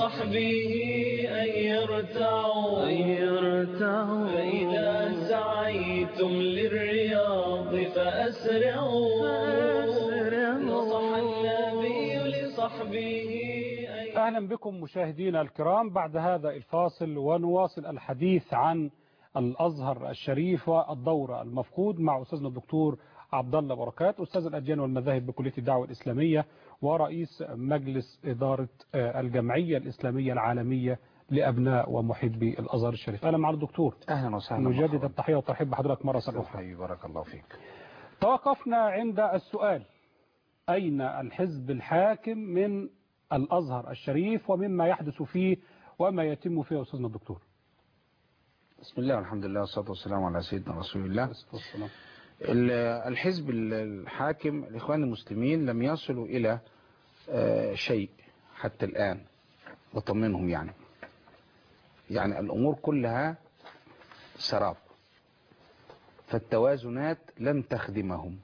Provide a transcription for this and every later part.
لصحبه أن يرتعوا أن يرتعوا فإذا سعيتم للرياض فأسرعوا فأسرعوا نصح النبي لصحبه أن أهلا بكم مشاهدينا الكرام بعد هذا الفاصل ونواصل الحديث عن الأزهر الشريف والدورة المفقود مع أستاذنا الدكتور عبد الله بركات أستاذ الأديان والمذاهب بكلية الدعوة الإسلامية ورئيس مجلس إدارة الجمعية الإسلامية العالمية لأبناء ومحبي الأزهر الشريف أهلا مع الدكتور أهلا وسهلا نجدد التحية والترحيب بحضرتك مرة أخرى بارك الله فيك توقفنا عند السؤال أين الحزب الحاكم من الأزهر الشريف ومما يحدث فيه وما يتم فيه أستاذنا الدكتور بسم الله والحمد لله والصلاة والسلام على سيدنا رسول الله الحزب الحاكم الإخوان المسلمين لم يصلوا إلى شيء حتى الآن بطمنهم يعني يعني الأمور كلها سراب فالتوازنات لن تخدمهم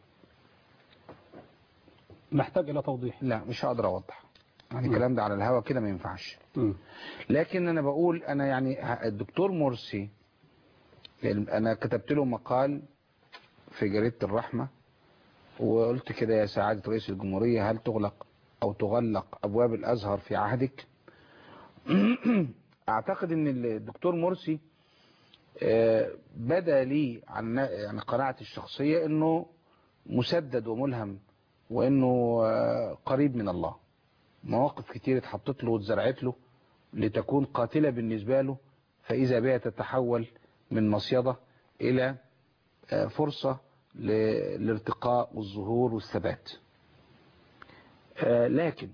محتاج إلى توضيح لا مش هقدر أوضح يعني الكلام ده على الهوا كده ما ينفعش لكن أنا بقول أنا يعني الدكتور مرسي أنا كتبت له مقال في جريدة الرحمة وقلت كده يا سعادة رئيس الجمهورية هل تغلق أو تغلق أبواب الأزهر في عهدك أعتقد أن الدكتور مرسي بدا لي عن يعني قناعتي الشخصية أنه مسدد وملهم وأنه قريب من الله مواقف كتير اتحطت له واتزرعت له لتكون قاتلة بالنسبة له فإذا بها تتحول من مصيدة إلى فرصة للارتقاء والظهور والثبات لكن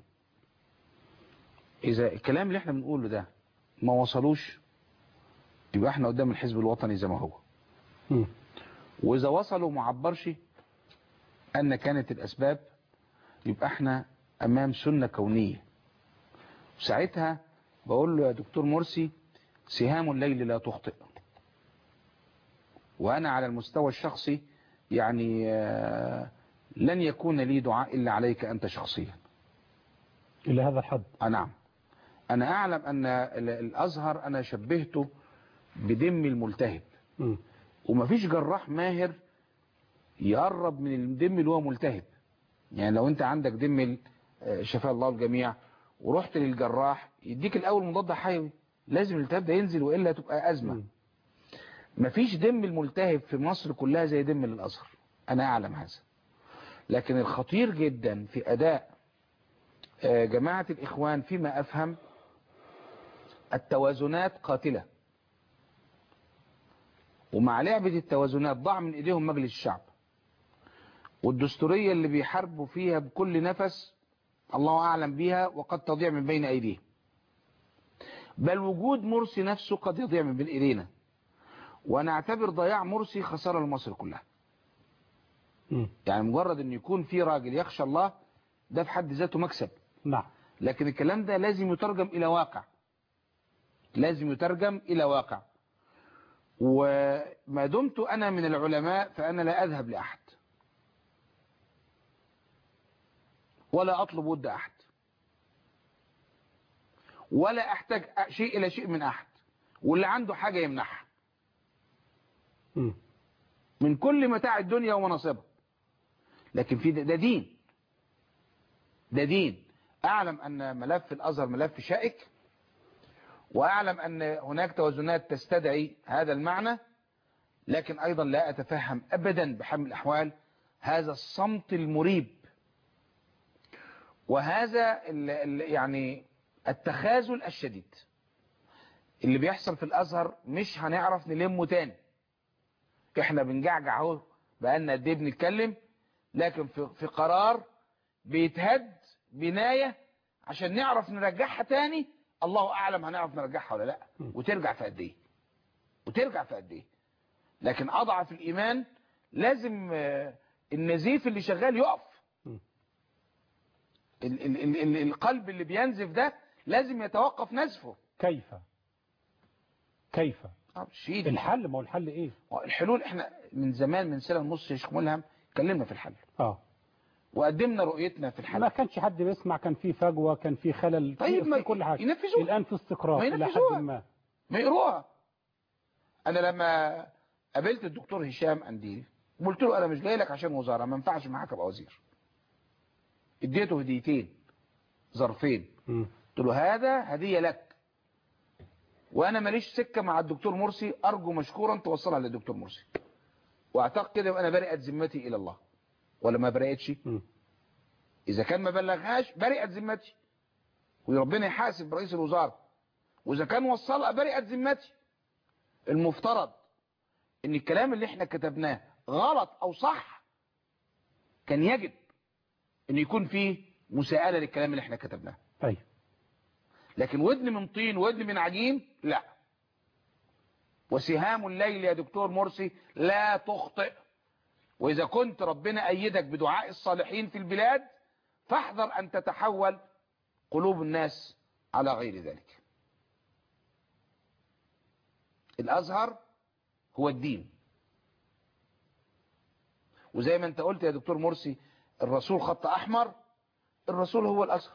إذا الكلام اللي احنا بنقوله ده ما وصلوش يبقى احنا قدام الحزب الوطني زي ما هو وإذا وصلوا ما عبرش أن كانت الأسباب يبقى احنا أمام سنة كونية ساعتها بقول له يا دكتور مرسي سهام الليل لا تخطئ وأنا على المستوى الشخصي يعني لن يكون لي دعاء إلا عليك أنت شخصيا إلى هذا الحد نعم أنا أعلم أن الأزهر أنا شبهته بدم الملتهب م. ومفيش جراح ماهر يقرب من الدم اللي هو ملتهب يعني لو انت عندك دم شفاء الله الجميع ورحت للجراح يديك الأول مضاد حيوي لازم الالتهاب ده ينزل وإلا تبقى أزمة م. مفيش دم الملتهب في مصر كلها زي دم الأزهر أنا أعلم هذا لكن الخطير جدا في أداء جماعة الإخوان فيما أفهم التوازنات قاتلة ومع لعبة التوازنات ضاع من إيديهم مجلس الشعب والدستورية اللي بيحاربوا فيها بكل نفس الله أعلم بيها وقد تضيع من بين أيديهم بل وجود مرسي نفسه قد يضيع من بين إيدينا وانا اعتبر ضياع مرسي خسارة لمصر كلها م. يعني مجرد ان يكون في راجل يخشى الله ده في حد ذاته مكسب نعم لكن الكلام ده لازم يترجم الى واقع لازم يترجم الى واقع وما دمت انا من العلماء فانا لا اذهب لاحد ولا اطلب ود احد ولا احتاج شيء الى شيء من احد واللي عنده حاجة يمنحها م. من كل متاع الدنيا ومناصبها لكن في ده, ده دين ده دين أعلم أن ملف الأزهر ملف شائك وأعلم أن هناك توازنات تستدعي هذا المعنى لكن أيضا لا أتفهم أبدا بحمل الأحوال هذا الصمت المريب وهذا ال ال يعني التخاذل الشديد اللي بيحصل في الأزهر مش هنعرف نلمه تاني احنا بنجعجع اهو بقالنا قد ايه بنتكلم لكن في, في قرار بيتهد بناية عشان نعرف نرجعها تاني الله اعلم هنعرف نرجعها ولا لا وترجع في قد ايه وترجع في قد ايه لكن اضعف الايمان لازم النزيف اللي شغال يقف ال ال ال ال القلب اللي بينزف ده لازم يتوقف نزفه كيف كيف شيء الحل ما هو الحل ايه الحلول احنا من زمان من سنه ونص يا شيخ ملهم اتكلمنا في الحل اه وقدمنا رؤيتنا في ما الحلقة كانش حد بيسمع كان في فجوة كان في خلل في- طيب في ما كل حاجة ينفذوها. الآن في استقرار ما إلى حد ينفذوها. ما ما يقروها انا لما قابلت الدكتور هشام انديري قلت له انا مش جاي لك عشان وزاره ما ينفعش معاك ابقى وزير اديته هديتين ظرفين مم. قلت له هذا هديه لك وانا ماليش سكه مع الدكتور مرسي ارجو مشكورا توصلها للدكتور مرسي واعتقد كده وانا برئت ذمتي الى الله ولا ما برئتش مم. اذا كان ما بلغهاش برئت ذمتي وربنا يحاسب رئيس الوزراء واذا كان وصلها برئت ذمتي المفترض ان الكلام اللي احنا كتبناه غلط او صح كان يجب ان يكون فيه مساءلة للكلام اللي احنا كتبناه طيب لكن ودن من طين ودن من عجين لا وسهام الليل يا دكتور مرسي لا تخطئ وإذا كنت ربنا أيدك بدعاء الصالحين في البلاد فاحذر أن تتحول قلوب الناس على غير ذلك الأزهر هو الدين وزي ما انت قلت يا دكتور مرسي الرسول خط أحمر الرسول هو الأزهر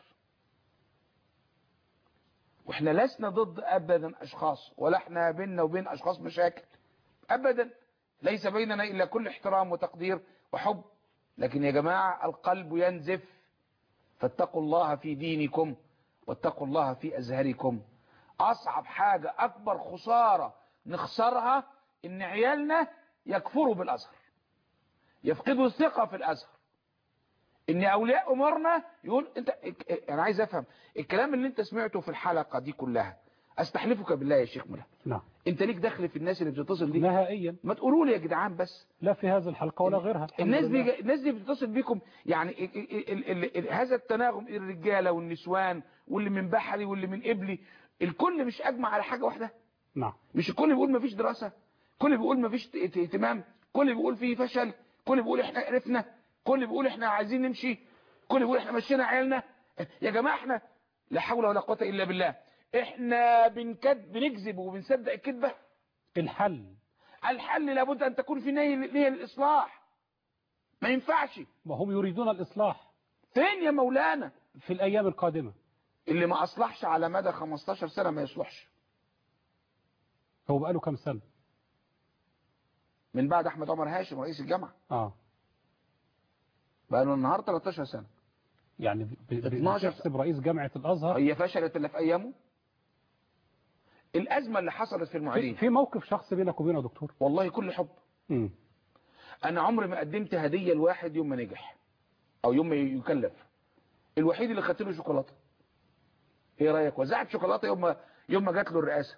واحنا لسنا ضد ابدا اشخاص ولا احنا بيننا وبين اشخاص مشاكل ابدا ليس بيننا الا كل احترام وتقدير وحب لكن يا جماعة القلب ينزف فاتقوا الله في دينكم واتقوا الله في ازهركم اصعب حاجة اكبر خسارة نخسرها ان عيالنا يكفروا بالازهر يفقدوا الثقة في الازهر ان اولياء امورنا يقول انت انا عايز افهم الكلام اللي انت سمعته في الحلقة دي كلها استحلفك بالله يا شيخ ملا نعم انت ليك دخل في الناس اللي بتتصل دي نهائيا ما تقولوا لي يا جدعان بس لا في هذه الحلقة ولا غيرها الحمد الناس لله. دي الناس دي بتتصل بيكم يعني ال ال ال ال ال هذا التناغم الرجاله والنسوان واللي من بحري واللي من قبلي الكل مش اجمع على حاجه واحده نعم مش الكل بيقول ما فيش دراسه كل بيقول ما فيش اهتمام كل بيقول فيه فشل كل بيقول احنا عرفنا كل بيقول احنا عايزين نمشي كل بيقول احنا مشينا عيالنا يا جماعه احنا لا حول ولا قوه الا بالله احنا بنكذب بنكذب وبنصدق الكذبه الحل الحل لابد ان تكون في نية نية الاصلاح ما ينفعش وهم يريدون الإصلاح فين يا مولانا في الأيام القادمة اللي ما اصلحش على مدى 15 سنة ما يصلحش هو بقاله كم سنة من بعد احمد عمر هاشم رئيس الجامعة اه بقى له النهار 13 سنة يعني ب- ب- 12 بتحسب رئيس جامعة الأزهر هي فشلت الا في ايامه الازمة اللي حصلت في في, المعيدين في موقف شخصي بينك وبينه يا دكتور والله كل حب مم. انا عمري ما قدمت هدية لواحد يوم ما نجح او يوم ما يكلف الوحيد اللي خدت له شوكولاته ايه رايك وزعت شوكولاته يوم ما يوم ما جات له الرئاسه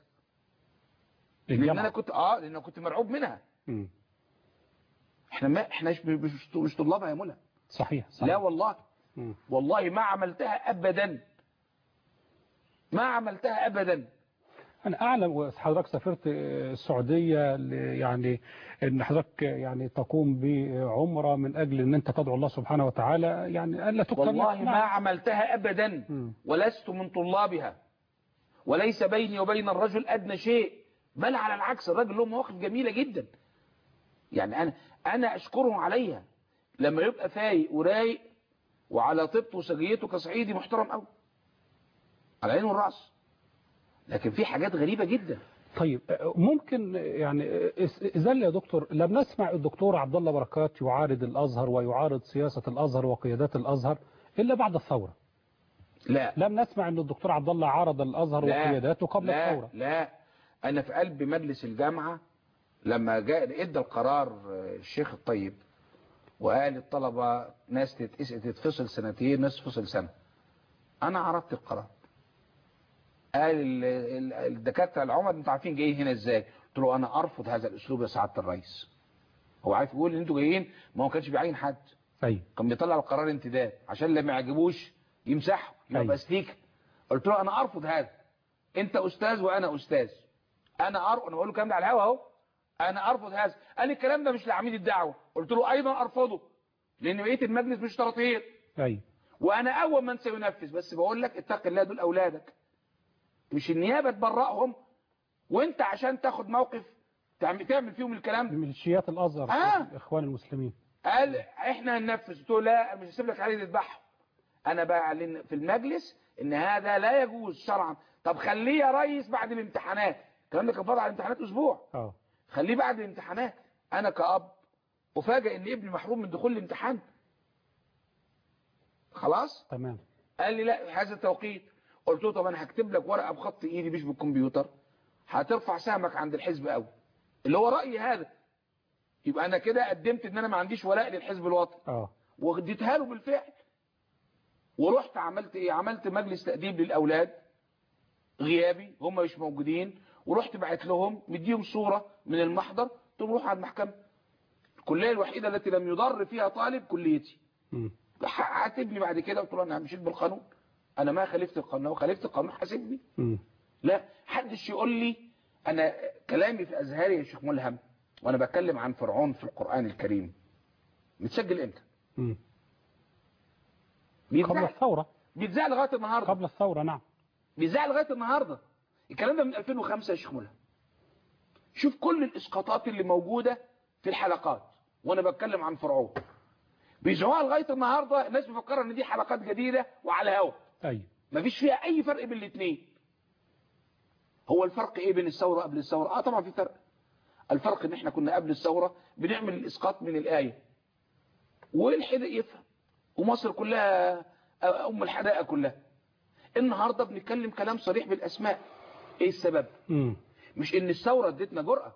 لان انا الجامعة كنت اه لان أنا كنت مرعوب منها مم. احنا ما احنا مش مش, مش طلابها يا منى صحيح, صحيح. لا والله مم. والله ما عملتها ابدا ما عملتها ابدا أنا أعلم وحضرتك سافرت السعودية ل- يعني أن حضرتك يعني تقوم بعمرة من أجل أن أنت تدعو الله سبحانه وتعالى يعني ألا تكتب والله لك- ما نعم. عملتها ابدا مم. ولست من طلابها وليس بيني وبين الرجل ادنى شيء بل على العكس الراجل له مواقف جميله جدا يعني انا انا اشكره عليها لما يبقى فايق ورايق وعلى طيبته وسجيته كصعيدي محترم قوي على العين والراس لكن في حاجات غريبه جدا طيب ممكن يعني إذن يا دكتور لم نسمع الدكتور عبد الله بركات يعارض الأزهر ويعارض سياسة الأزهر وقيادات الأزهر إلا بعد الثورة لا لم نسمع أن الدكتور عبد الله عارض الأزهر لا وقياداته قبل لا الثورة لا انا في قلب مجلس الجامعة لما جاء ادى القرار الشيخ الطيب وقال الطلبة ناس تتقس- تتفصل سنتين ناس تفصل سنة انا عرضت القرار قال ال- ال- الدكاترة العمد انتوا عارفين جايين هنا ازاي قلت له انا ارفض هذا الاسلوب يا سعادة الرئيس هو عارف يقول ان انتوا جايين ما هو كانش بيعين حد أيوة كان بيطلع القرار انتداب عشان لما يعجبوش يمسحه أيوة. يبقى ستيك قلت له انا ارفض هذا انت استاذ وانا استاذ انا ارفض انا بقول له الكلام ده على الهوا اهو انا ارفض هذا قال لي الكلام ده مش لعميد الدعوه قلت له ايضا ارفضه لان بقيه المجلس مش ترطير أيوة وانا اول من سينفذ بس بقول لك اتق الله دول اولادك مش النيابه تبرئهم وانت عشان تاخد موقف تعمل تعمل فيهم الكلام ده ميليشيات الأزهر آه. الإخوان المسلمين قال احنا هننفذ قلت له لا مش هسيب لك عليه تذبحه انا بعلن في المجلس ان هذا لا يجوز شرعا طب خليه يا ريس بعد الامتحانات الكلام ده كان فاضل على الامتحانات اسبوع اه خليه بعد الامتحانات انا كأب افاجئ ان ابني محروم من دخول الامتحان خلاص تمام قال لي لا هذا التوقيت قلت له طب انا هكتب لك ورقه بخط ايدي مش بالكمبيوتر هترفع سهمك عند الحزب قوي اللي هو رايي هذا يبقى انا كده قدمت ان انا ما عنديش ولاء للحزب الوطني اه واديتها له بالفعل ورحت عملت ايه عملت مجلس تأديب للاولاد غيابي هم مش موجودين ورحت بعت لهم مديهم صورة من المحضر قلت لهم روحوا على المحكمة الكلية الوحيدة التي لم يضر فيها طالب كليتي مم. عاتبني بعد كده قلت له انا مشيت بالقانون انا ما خالفت القانون خالفت القانون حاسبني مم. لا حدش يقول لي انا كلامي في ازهري يا شيخ ملهم وانا بتكلم عن فرعون في القرآن الكريم متسجل امتى مم. قبل بيتذاع الثورة بيتذاع لغايه النهارده قبل الثورة نعم بيذاع لغايه النهارده الكلام ده من 2005 يا شيخ ملهم شوف كل الاسقاطات اللي موجوده في الحلقات وانا بتكلم عن فرعون بيذاعوها لغايه النهارده الناس مفكره ان دي حلقات جديده وعلى هوا أيوة مفيش فيها اي فرق بين الاثنين هو الفرق ايه بين الثوره قبل الثوره اه طبعا في فرق الفرق ان احنا كنا قبل الثوره بنعمل الاسقاط من الايه والحدق يفهم ومصر كلها ام الحدائق كلها النهارده بنتكلم كلام صريح بالاسماء ايه السبب مم. مش ان الثوره ادتنا جرأة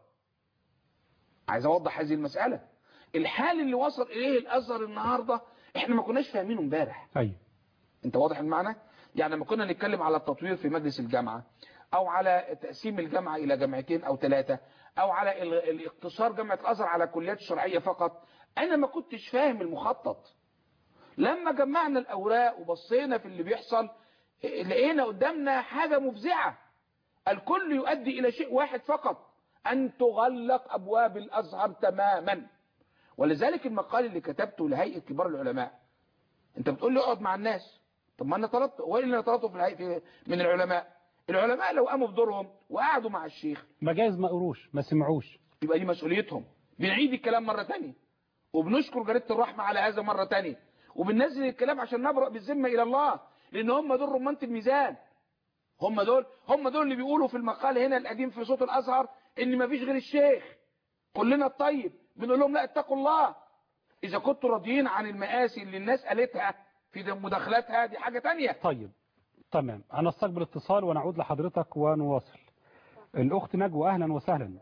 عايز اوضح هذه المسألة الحال اللي وصل اليه الازهر النهارده احنا ما كناش فاهمينه امبارح أيوة انت واضح المعنى يعني لما كنا نتكلم على التطوير في مجلس الجامعة او على تقسيم الجامعة الى جامعتين او ثلاثة او على ال- الاقتصار جامعة الازهر على كليات الشرعية فقط انا ما كنتش فاهم المخطط لما جمعنا الاوراق وبصينا في اللي بيحصل اه، لقينا قدامنا حاجة مفزعة الكل يؤدي الى شيء واحد فقط ان تغلق ابواب الازهر تماما ولذلك المقال اللي كتبته لهيئة كبار العلماء انت بتقول لي اقعد مع الناس طب ما انا طلبت وايه اللي انا طلبته في الهيئة من العلماء العلماء لو قاموا بدورهم وقعدوا مع الشيخ مجاز ما قروش ما سمعوش يبقى دي مسؤوليتهم بنعيد الكلام مرة تانية وبنشكر جريدة الرحمة على هذا مرة تانية وبننزل الكلام عشان نبرأ بالذمة إلى الله لأن هم دول رمانة الميزان هم دول هم دول اللي بيقولوا في المقال هنا القديم في صوت الأزهر إن مفيش غير الشيخ كلنا الطيب بنقول لهم لا اتقوا الله إذا كنتوا راضيين عن المآسي اللي الناس قالتها في مداخلاتها دي حاجة تانية طيب تمام هنستقبل اتصال ونعود لحضرتك ونواصل الأخت نجوى أهلا وسهلا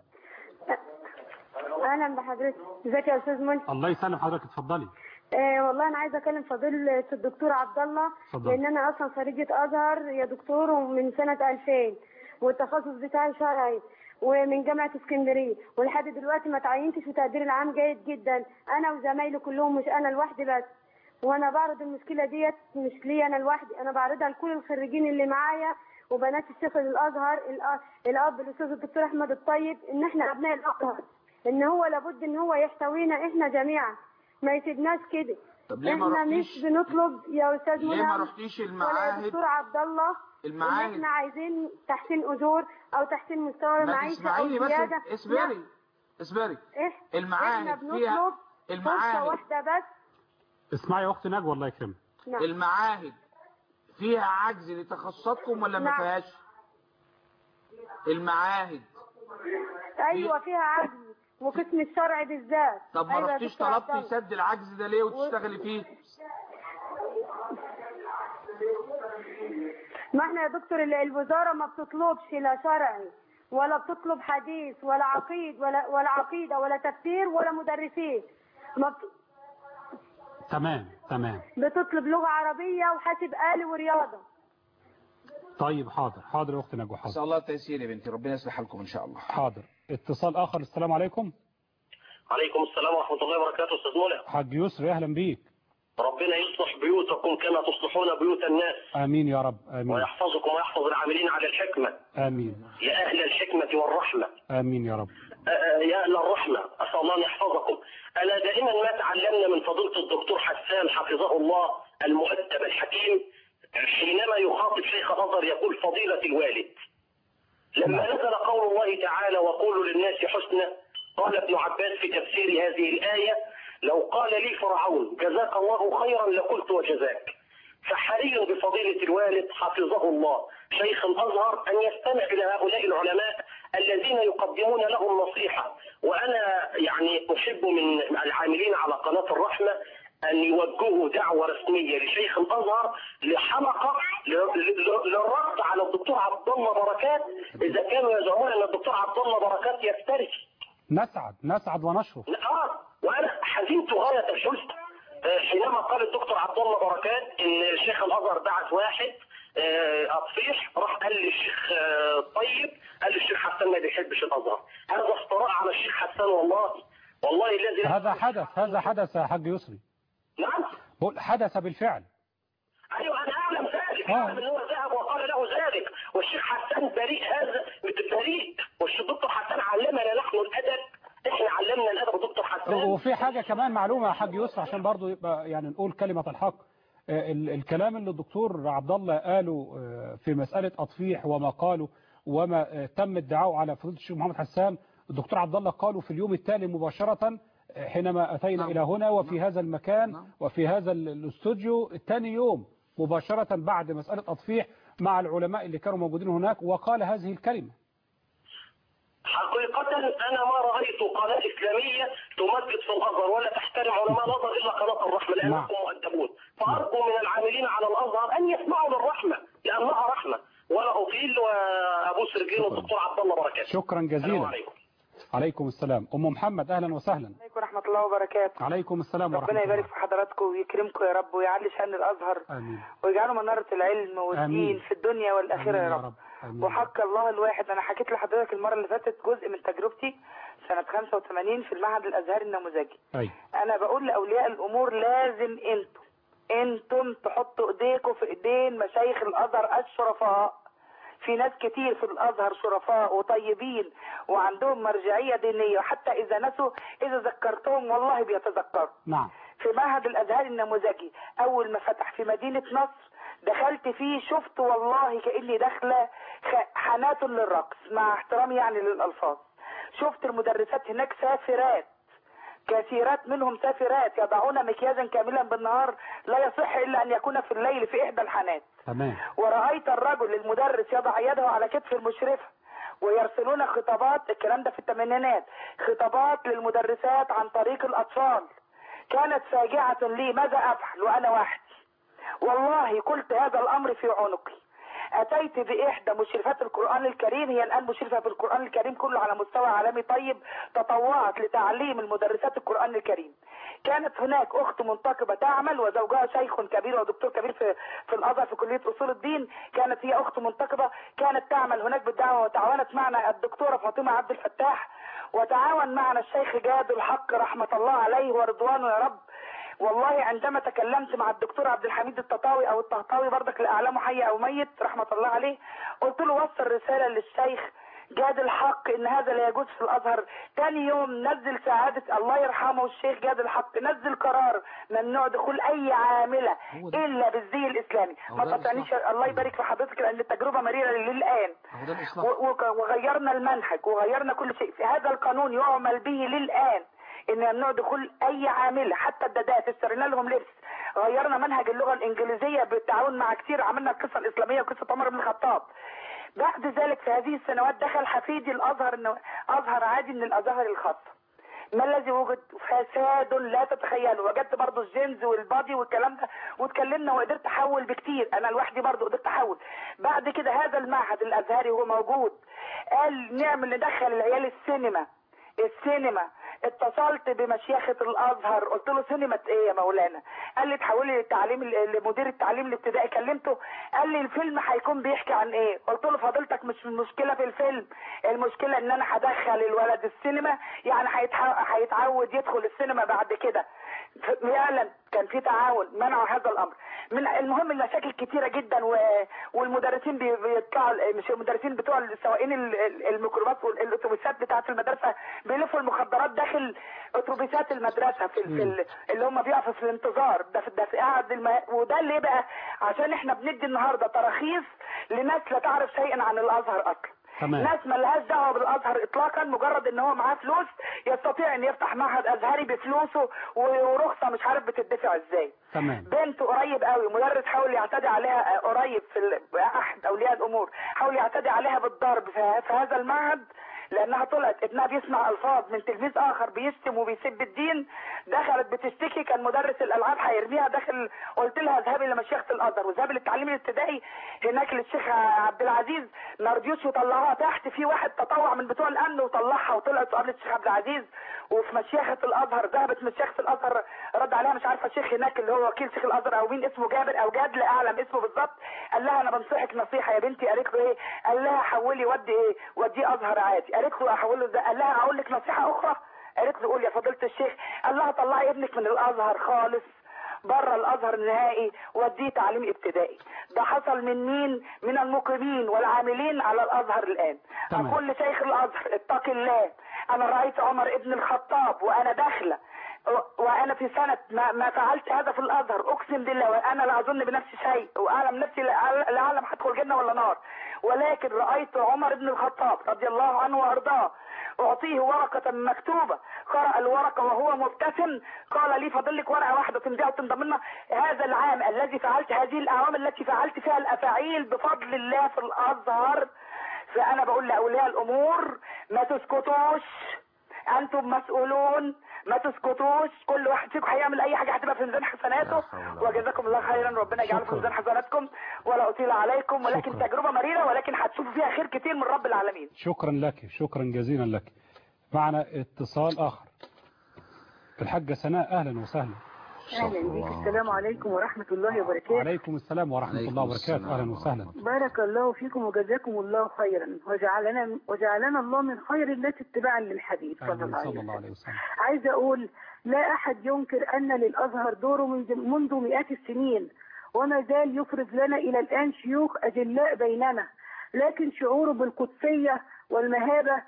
اهلا بحضرتك ازيك يا استاذ منى الله يسلم حضرتك اتفضلي آه والله انا عايزه اكلم فضيله الدكتور عبد الله اتفضل. لان انا اصلا خريجه ازهر يا دكتور ومن سنه 2000 والتخصص بتاعي شرعي ومن جامعه اسكندريه ولحد دلوقتي ما تعينتش وتقدير العام جيد جدا انا وزمايلي كلهم مش انا لوحدي بس وانا بعرض المشكله ديت مش لي انا لوحدي انا بعرضها لكل الخريجين اللي معايا وبنات الشيخ الازهر الأ- الاب الاستاذ الدكتور احمد الطيب ان احنا ابناء الازهر ان هو لابد ان هو يحتوينا احنا جميعا ما يسيبناش كده طب ليه ما احنا رحتيش مش بنطلب يا استاذ ليه ما منى رحتيش ولا يا المعاهد دكتور عبد الله المعاهد. ان احنا عايزين تحسين اجور او تحسين مستوى ما المعيشه او تسمعيني بس زياده اصبري اصبري لا، إح- المعاهد احنا فيها بنطلب فرصه المعاهد واحده بس اسمعي يا أخت نجوى الله يكرمك نعم المعاهد فيها عجز لتخصصاتكم ولا ما نعم. فيهاش المعاهد ايوه فيها عجز وقسم الشرع بالذات طب ما أيوة يا رحتيش دكتور عبد طلبتي الله. سد العجز ده ليه وتشتغلي فيه ما احنا يا دكتور ال- الوزاره ما بتطلبش لا شرعي ولا بتطلب حديث ولا عقيد ولا ولا عقيده ولا تفسير ولا مدرسين ما بت- تمام تمام بتطلب لغه عربيه وحاسب آلي ورياضه طيب حاضر حاضر يا أخت نجوى ان حاضر شاء الله التيسير يا بنتي ربنا يصلح حالكم ان شاء الله حاضر اتصال آخر السلام عليكم عليكم السلام ورحمة الله وبركاته أستاذ مولى حاج يسري أهلا بيك ربنا يصلح بيوتكم كما تصلحون بيوت الناس آمين يا رب آمين ويحفظكم ويحفظ العاملين على الحكمة آمين يا أهل الحكمة والرحمة آمين يا رب آه، آه، يا أهل الرحمة أسأل الله أن يحفظكم أنا دائما ما تعلمنا من فضيلة الدكتور حسان حفظه الله المؤدب الحكيم حينما يخاطب شيخ الأزهر يقول فضيلة الوالد لما نعم. نزل قول الله تعالى وقولوا للناس حسنا قال ابن عباس في تفسير هذه الآية لو قال لي فرعون جزاك الله خيرا لقلت وجزاك فحري بفضيلة الوالد حفظه الله شيخ الأزهر أن يستمع إلى هؤلاء العلماء الذين يقدمون له النصيحة وأنا يعني أحب من العاملين على قناة الرحمة أن يوجهوا دعوة رسمية لشيخ الأزهر لحلقة ل- ل- للرد على الدكتور عبد الله بركات إذا كانوا يزعمون أن الدكتور عبد الله بركات يفتري نسعد نسعد ونشرف اه وانا حزنت غايه الحزن آه، حينما قال الدكتور عبد الله بركات ان شيخ الازهر بعث واحد آه، اطفيح راح قال للشيخ آه، طيب قال للشيخ حسان ما بيحبش الازهر هذا افتراء على الشيخ حسان والله والله الذي لا- هذا حدث هذا حدث يا حاج يسري نعم بقول حدث بالفعل ايوه انا اعلم ذلك آه. اعلم ان هو ذهب وقال له ذلك والشيخ حسان بريء هذا بريء والدكتور حسان علمنا نحن الادب احنا علمنا الادب الدكتور حسان وفي حاجة كمان معلومة يا حاج يسري عشان برضو يبقى يعني نقول كلمة الحق آه، ال- الكلام اللي الدكتور عبد الله قاله آه، في مسألة أطفيح وما قاله وما آه، تم ادعاؤه على فضيلة الشيخ محمد حسان الدكتور عبد الله قاله في اليوم التالي مباشرة آه، حينما أتينا نعم. إلى هنا وفي نعم. هذا المكان نعم. وفي هذا ال- الاستوديو ثاني يوم مباشرة بعد مسألة أطفيح مع العلماء اللي كانوا موجودين هناك وقال هذه الكلمة حقيقة أنا ما رأيت قناة إسلامية تمجد في الأزهر ولا تحترم علماء الأزهر إلا قناة الرحمة لأنكم مؤدبون فأرجو من العاملين على الأزهر أن يسمعوا للرحمة لأنها رحمة ولا أطيل وأبوس رجلين شكراً. الدكتور عبد الله بركاته شكرا السلام جزيلا عليكم عليكم السلام أم محمد أهلا وسهلا عليكم ورحمة الله وبركاته عليكم السلام ورحمة ربنا الله يبارك في حضراتكم ويكرمكم يا رب ويعلي شأن الأزهر آمين ويجعله منارة العلم والدين آمين. في الدنيا والآخرة آمين يا رب آمين. وحق الله الواحد أنا حكيت لحضرتك المرة اللي فاتت جزء من تجربتي سنة 85 في المعهد الأزهري النموذجي أي أنا بقول لأولياء الأمور لازم أنتم أنتم تحطوا إيديكم في إيدين مشايخ الأزهر الشرفاء في ناس كتير في الازهر شرفاء وطيبين وعندهم مرجعيه دينيه وحتى اذا نسوا اذا ذكرتهم والله بيتذكروا نعم في معهد الازهر النموذجي اول ما فتح في مدينه نصر دخلت فيه شفت والله كاني داخله خ- حانات للرقص مع احترامي يعني للالفاظ شفت المدرسات هناك سافرات كثيرات منهم سافرات يضعون مكياجا كاملا بالنهار لا يصح الا ان يكون في الليل في احدى الحانات تمام ورأيت الرجل المدرس يضع يده على كتف المشرفة ويرسلون خطابات الكلام ده في الثمانينات خطابات للمدرسات عن طريق الأطفال كانت فاجعة لي ماذا أفعل وأنا وحدي والله قلت هذا الأمر في عنقي أتيت بإحدى مشرفات القرآن الكريم هي الآن مشرفة في القرآن الكريم كله على مستوى عالمي طيب تطوعت لتعليم المدرسات القرآن الكريم كانت هناك أخت منتقبة تعمل وزوجها شيخ كبير ودكتور كبير في في الأزهر في كلية أصول الدين كانت هي أخت منتقبة كانت تعمل هناك بالدعوة وتعاونت معنا الدكتورة فاطمة عبد الفتاح وتعاون معنا الشيخ جاد الحق رحمة الله عليه ورضوانه يا رب والله عندما تكلمت مع الدكتور عبد الحميد التطاوي او الطهطاوي برضك لا اعلمه حي او ميت رحمه الله عليه قلت له وصل رساله للشيخ جاد الحق ان هذا لا يجوز في الازهر تاني يوم نزل سعادة الله يرحمه الشيخ جاد الحق نزل قرار ممنوع دخول اي عاملة هو ده. الا بالزي الاسلامي هو ما ده تقطعنيش الإصلاح. الله يبارك في حضرتك لان التجربة مريرة للان هو ده الإصلاح و- وك- وغيرنا المنهج وغيرنا كل شيء في هذا القانون يعمل به للآن ان ممنوع دخول اي عامله حتى الدادات اشترينا لهم لبس غيرنا منهج اللغه الانجليزيه بالتعاون مع كتير عملنا القصه الاسلاميه وقصه عمر بن الخطاب بعد ذلك في هذه السنوات دخل حفيدي الازهر إنه- ازهر عادي من الازهر الخاصه ما الذي وجد فساد لا تتخيله وجدت برضو الجينز والبادي والكلام ده واتكلمنا وقدرت احول بكتير انا لوحدي برضو قدرت احول بعد كده هذا المعهد الازهري هو موجود قال نعمل ندخل العيال السينما السينما اتصلت بمشيخة الازهر قلت له سينما ايه يا مولانا قال لي تحولي للتعليم لمدير التعليم الابتدائي كلمته قال لي الفيلم هيكون بيحكي عن ايه قلت له فضيلتك مش المشكله في الفيلم المشكله ان انا هدخل الولد السينما يعني هيتح- هيتعود يدخل السينما بعد كده فعلا كان في تعاون منعوا هذا الامر من المهم المشاكل كتيره جدا و... والمدرسين بي- بيطلعوا مش المدرسين بتوع السواقين ال- ال- الميكروباص والاتوبيسات بتاعه المدرسه بيلفوا المخدرات داخل اتوبيسات المدرسه في, ال... في ال... اللي هم بيقفوا في الانتظار ده في ده في قاعد الم... وده ليه بقى عشان احنا بندي النهارده تراخيص لناس لا تعرف شيئا عن الازهر اصلا تمام. ناس ملهاش دعوه بالازهر اطلاقا مجرد ان هو معاه فلوس يستطيع ان يفتح معهد ازهري بفلوسه ورخصه مش عارف بتدفع ازاي تمام بنت قريب قوي مدرس حاول يعتدي عليها آه، قريب في ال- احد اولياء الامور حاول يعتدي عليها بالضرب في في هذا المعهد لانها طلعت ابنها بيسمع الفاظ من تلميذ اخر بيشتم وبيسب الدين دخلت بتشتكي كان مدرس الالعاب هيرميها داخل قلت لها اذهبي لمشيخه الازهر واذهبي للتعليم الابتدائي هناك للشيخ عبد العزيز ما رضيوش يطلعوها تحت في واحد تطوع من بتوع الامن وطلعها وطلعت قابلت الشيخ عبد العزيز وفي مشيخه الازهر ذهبت مشيخه الازهر رد عليها مش عارفه الشيخ هناك اللي هو وكيل شيخ الازهر او مين اسمه جابر او جاد لا اعلم اسمه بالظبط قال لها انا بنصحك نصيحه يا بنتي قالت له ايه قال لها حولي ودي ايه وديه ازهر عادي قالت له احوله ده قال لها اقول لك نصيحه اخرى قالت له قول يا فضيله الشيخ قال لها طلعي ابنك من الازهر خالص بره الازهر نهائي وديه تعليم ابتدائي ده حصل من مين من المقيمين والعاملين على الازهر الان تمام. اقول لشيخ الازهر اتق الله انا رايت عمر ابن الخطاب وانا داخله و- وانا في سنه ما, ما فعلت هذا في الازهر اقسم بالله وانا لا اظن بنفسي شيء واعلم نفسي لا لا اعلم هدخل جنه ولا نار ولكن رايت عمر بن الخطاب رضي الله عنه وارضاه اعطيه ورقه مكتوبه قرا الورقه وهو مبتسم قال لي فاضل لك ورقه واحده تمضيها وتنضم لنا هذا العام الذي فعلت هذه الاعوام التي فعلت فيها الافاعيل بفضل الله في الازهر فانا بقول لاولياء الامور ما تسكتوش انتم مسؤولون ما تسكتوش كل واحد فيكم هيعمل اي حاجه هتبقى في ميزان حسناته وجزاكم الله خيرا ربنا يجعله في شكرا. ميزان حسناتكم ولا اطيل عليكم ولكن شكرا. تجربه مريره ولكن هتشوفوا فيها خير كتير من رب العالمين شكرا لك شكرا جزيلا لك معنا اتصال آخر الحاجة سناء أهلا وسهلا اهلا بيك السلام عليكم ورحمه الله وبركاته وعليكم السلام ورحمة عليكم الله وبركاته السلام أهلا وسهلا بارك الله فيكم وجزاكم الله خيرا وجعلنا وجعلنا الله من خير الناس اتباعا للحبيب صلى الله آمين عليه صلى الله وسلم عليه وسلم عايزه اقول لا احد ينكر ان للازهر دوره منذ منذ مئات السنين وما زال يفرز لنا الى الان شيوخ اجلاء بيننا لكن شعوره بالقدسيه والمهابه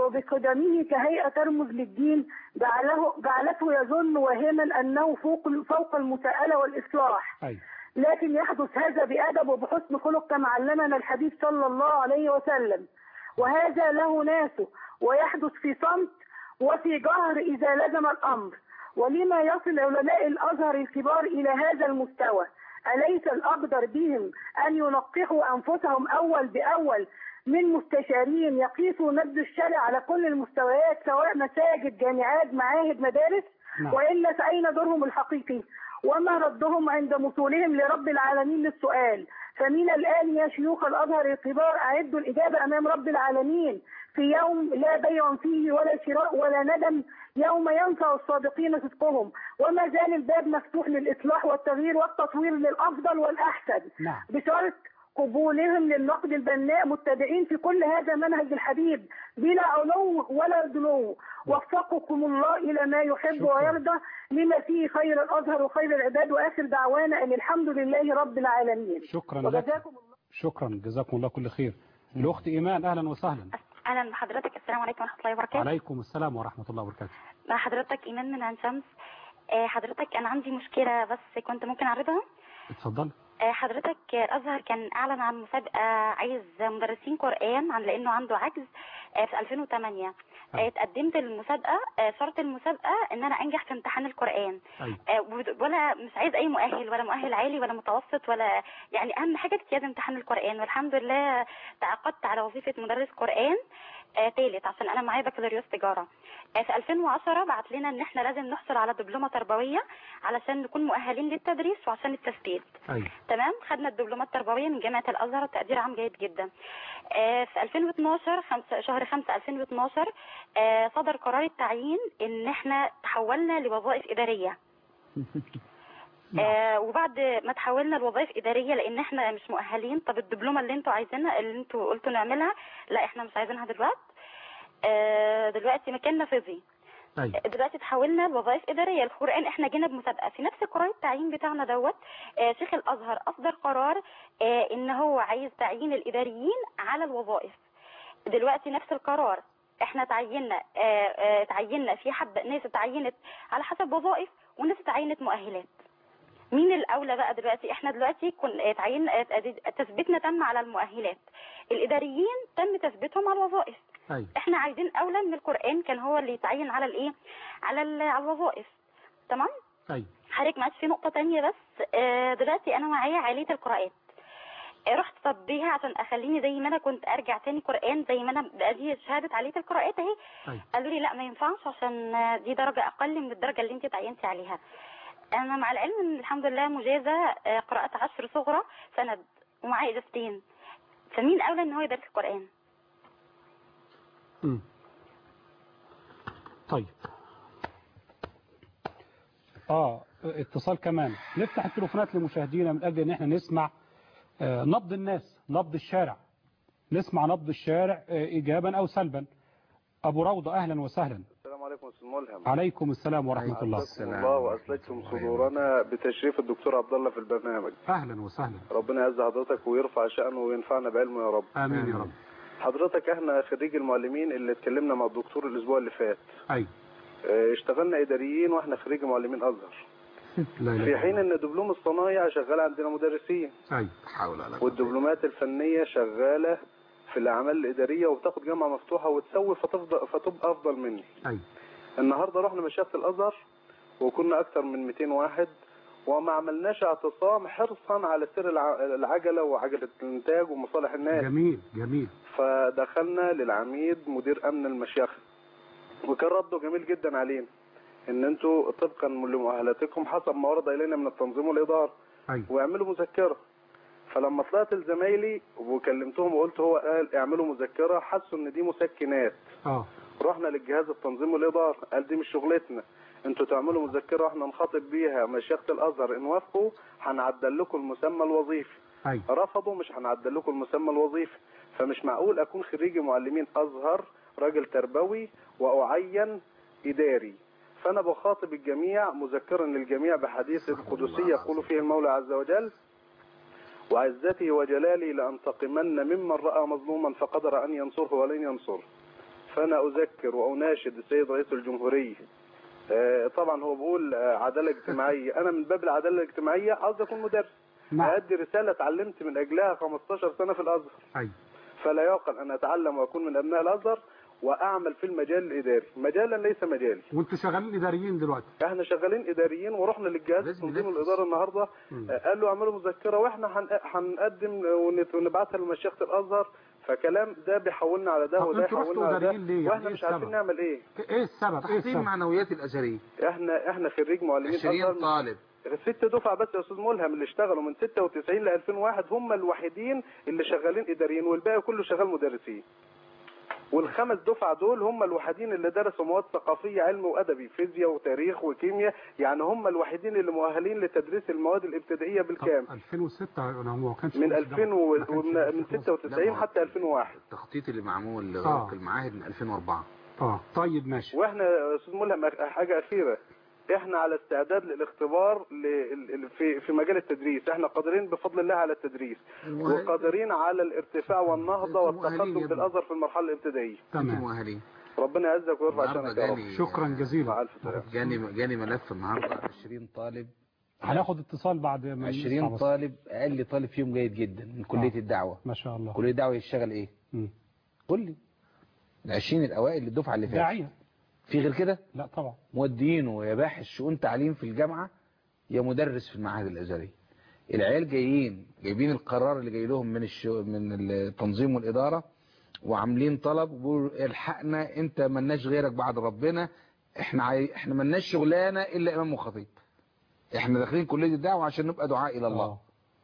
وبقدمه كهيئه ترمز للدين جعله جعلته يظن واهما انه فوق فوق المساءله والاصلاح أي لكن يحدث هذا بأدب وبحسن خلق كما علمنا الحبيب صلى الله عليه وسلم وهذا له ناسه ويحدث في صمت وفي جهر إذا لزم الأمر ولما يصل علماء الأزهر الكبار إلى هذا المستوى أليس الأقدر بهم أن ينقحوا أنفسهم أول بأول من مستشارين يقيسوا نبذ الشرع على كل المستويات سواء مساجد جامعات معاهد مدارس نعم. وإلا فأين دورهم الحقيقي وما ردهم عند وصولهم لرب العالمين للسؤال فمن الآن يا شيوخ الأزهر الكبار أعدوا الإجابة أمام رب العالمين في يوم لا بيع فيه ولا شراء ولا ندم يوم ينفع الصادقين صدقهم وما زال الباب مفتوح للإصلاح والتغيير والتطوير للأفضل والأحسن نعم بشرط قبولهم للنقد البناء متبعين في كل هذا منهج الحبيب بلا علو ولا دنو وفقكم الله إلى ما يحب شكرا. ويرضى لما فيه خير الأزهر وخير العباد وآخر دعوانا أن الحمد لله رب العالمين شكرا لك وجزاكم الله شكرا جزاكم الله كل خير الأخت إيمان أهلا وسهلا اهلا بحضرتك السلام عليكم ورحمه الله وبركاته عليكم السلام ورحمة الله وبركاته مع حضرتك ايمان من عين شمس آه، حضرتك انا عندي مشكله بس كنت ممكن اعرضها اتفضل آه، حضرتك آه، الازهر كان اعلن عن مسابقه عايز مدرسين قران عن لانه عنده عجز آه، في 2008 آه، أيوة. اتقدمت للمسابقه آه، شرط المسابقه ان انا انجح في امتحان القران أيوة. آه، ود- ولا مش عايز اي مؤهل ولا مؤهل عالي ولا متوسط ولا يعني اهم حاجه اجتياز امتحان القران والحمد لله تعاقدت على وظيفه مدرس قران آه تالت عشان انا معايا بكالوريوس تجاره آه في 2010 بعت لنا ان احنا لازم نحصل على دبلومه تربويه علشان نكون مؤهلين للتدريس وعشان التثبيت أيوة. تمام خدنا الدبلومه التربويه من جامعه الازهر تقدير عام جيد جدا آه في 2012 خمسة شهر 5 2012 آه صدر قرار التعيين ان احنا تحولنا لوظائف اداريه آه وبعد ما تحولنا لوظائف اداريه لان احنا مش مؤهلين طب الدبلومه اللي انتوا عايزينها اللي انتوا قلتوا نعملها لا احنا مش عايزينها دلوقتي آه دلوقتي مكاننا فضي أيوة. دلوقتي تحولنا لوظائف اداريه القران احنا جينا بمسابقه في نفس قرار التعيين بتاعنا دوت آه شيخ الازهر اصدر قرار آه ان هو عايز تعيين الاداريين على الوظائف دلوقتي نفس القرار احنا تعيننا آه آه تعيننا في حب ناس اتعينت على حسب وظائف وناس اتعينت مؤهلات مين الاولى بقى دلوقتي احنا دلوقتي كن اتعين تثبيتنا تم على المؤهلات الاداريين تم تثبيتهم على الوظائف أيوة. احنا عايزين اولى من القران كان هو اللي يتعين على الايه على ال- على الوظائف تمام أيوة. حضرتك معلش في نقطه تانية بس آه، دلوقتي انا معايا عاليه القراءات آه، رحت طب بيها عشان اخليني زي ما انا كنت ارجع تاني قران زي ما انا بقى دي شهاده عاليه القراءات اهي أيوة. قالوا لي لا ما ينفعش عشان آه، دي درجه اقل من الدرجه اللي انت تعينتي عليها انا مع العلم ان الحمد لله مجازه آه، قراءه عشر صغرى سند ومعايا اجازتين فمين اولى ان هو يدرس القران مم. طيب اه اتصال كمان نفتح التليفونات لمشاهدينا من اجل ان احنا نسمع آه، نبض الناس نبض الشارع نسمع نبض الشارع آه، ايجابا او سلبا ابو روضه اهلا وسهلا السلام عليكم استاذ ملهم عليكم السلام ورحمه الله أسعدكم الله واسلكتم صدورنا بتشريف الدكتور عبد الله في البرنامج اهلا وسهلا ربنا يعز حضرتك ويرفع شأنه وينفعنا بعلمه يا رب امين يا رب حضرتك احنا خريج المعلمين اللي اتكلمنا مع الدكتور الاسبوع اللي فات ايوه اه، اشتغلنا اداريين واحنا خريج معلمين ازهر لا لا في حين ان دبلوم الصنايع شغال عندنا مدرسين ايوه حول ولا قوة والدبلومات الفنيه شغاله في الاعمال الاداريه وبتاخد جامعه مفتوحه وتسوي فتفضل فتبقى افضل مني ايوه النهارده رحنا مشيخة الازهر وكنا اكثر من 200 واحد وما عملناش اعتصام حرصا على سير الع- العجله وعجله الانتاج ومصالح الناس جميل جميل فدخلنا للعميد مدير امن المشيخه وكان رده جميل جدا علينا ان انتوا طبقا لمؤهلاتكم حسب ما ورد الينا من التنظيم والاداره ايوه واعملوا مذكره فلما طلعت لزمايلي وكلمتهم وقلت هو قال اعملوا مذكره حسوا ان دي مسكنات اه رحنا للجهاز التنظيم والاداره قال دي مش شغلتنا انتوا تعملوا مذكره واحنا نخاطب بيها مشيخه الازهر ان وافقوا هنعدل لكم المسمى الوظيفي ايوه رفضوا مش هنعدل لكم المسمى الوظيفي فمش معقول اكون خريج معلمين ازهر راجل تربوي واعين اداري فانا بخاطب الجميع مذكرا للجميع بحديث القدسي يقول فيه المولى عز وجل وعزتي وجلالي لانتقمن ممن راى مظلوما فقدر ان ينصره ولن ينصره فانا اذكر واناشد السيد رئيس الجمهوريه آه، طبعا هو بيقول آه، عداله اجتماعيه انا من باب العداله الاجتماعيه عاوز اكون مدرس نعم أدي رسالة اتعلمت من أجلها 15 سنة في الأزهر ايوه فلا يعقل أن أتعلم وأكون من أبناء الأزهر وأعمل في المجال الإداري مجالا ليس مجالي وانتوا شغالين اداريين دلوقتي احنا شغالين إداريين ورحنا للجهاز لازم تنظيم ننفذ. الإدارة النهاردة مم. آه، قال له اعملوا مذكرة وإحنا هن- هنقدم ونت- ونبعتها لمشيخة الأزهر فكلام ده بيحولنا على ده طب وده انتوا رحتوا يحولنا على ده إداريين ليه؟ يعني واحنا إيه مش عارفين السبب؟ نعمل ايه ايه السبب ايه تحسين السبب معنويات الازهريه احنا احنا خريج معلمين 20 أزهر طالب ست دفعة بس يا استاذ ملهم اللي اشتغلوا من 96 ل 2001 هم الوحيدين اللي شغالين اداريين والباقي كله شغال مدرسين والخمس دفع دول هم الوحيدين اللي درسوا مواد ثقافية علم وأدبي فيزياء وتاريخ وكيمياء يعني هم الوحيدين اللي مؤهلين لتدريس المواد الابتدائية طب بالكامل 2006 انا ما كانش من في 2000 و... ما كانش ومن في من 2006. 96 لا، حتى 2001 التخطيط اللي معمول آه. لغرق المعاهد من 2004 اه طيب ماشي واحنا يا استاذ ملهم حاجة أخيرة احنا على استعداد للاختبار ل... في في مجال التدريس احنا قادرين بفضل الله على التدريس المؤهل- وقادرين على الارتفاع والنهضة أنتم مؤهلين والتقدم يا ابني. بالأزهر في المرحلة الابتدائية انتم تمام مؤهلين ربنا يعزك ويرفع النهارده شأنك يا رب جاني شكرا جزيلا مع ألف سلامة جاني جاني ملف النهارده 20 طالب هناخد اتصال بعد ما نسمع 20 بس. طالب اقل طالب فيهم جيد جدا من كليه آه. الدعوه ما شاء الله كليه الدعوه يشتغل ايه مم. قول لي ال 20 الاوائل للدفعه اللي فاتت داعية في غير كده لا طبعا مودينه يا باحث شؤون تعليم في الجامعه يا مدرس في المعاهد الازهريه العيال جايين جايبين القرار اللي جاي لهم من الشو من التنظيم والاداره وعاملين طلب وبيقولوا الحقنا انت ملناش غيرك بعد ربنا احنا عاي... احنا ملناش شغلانه الا امام وخطيب احنا داخلين كليه الدعوه عشان نبقى دعاء الى الله آه.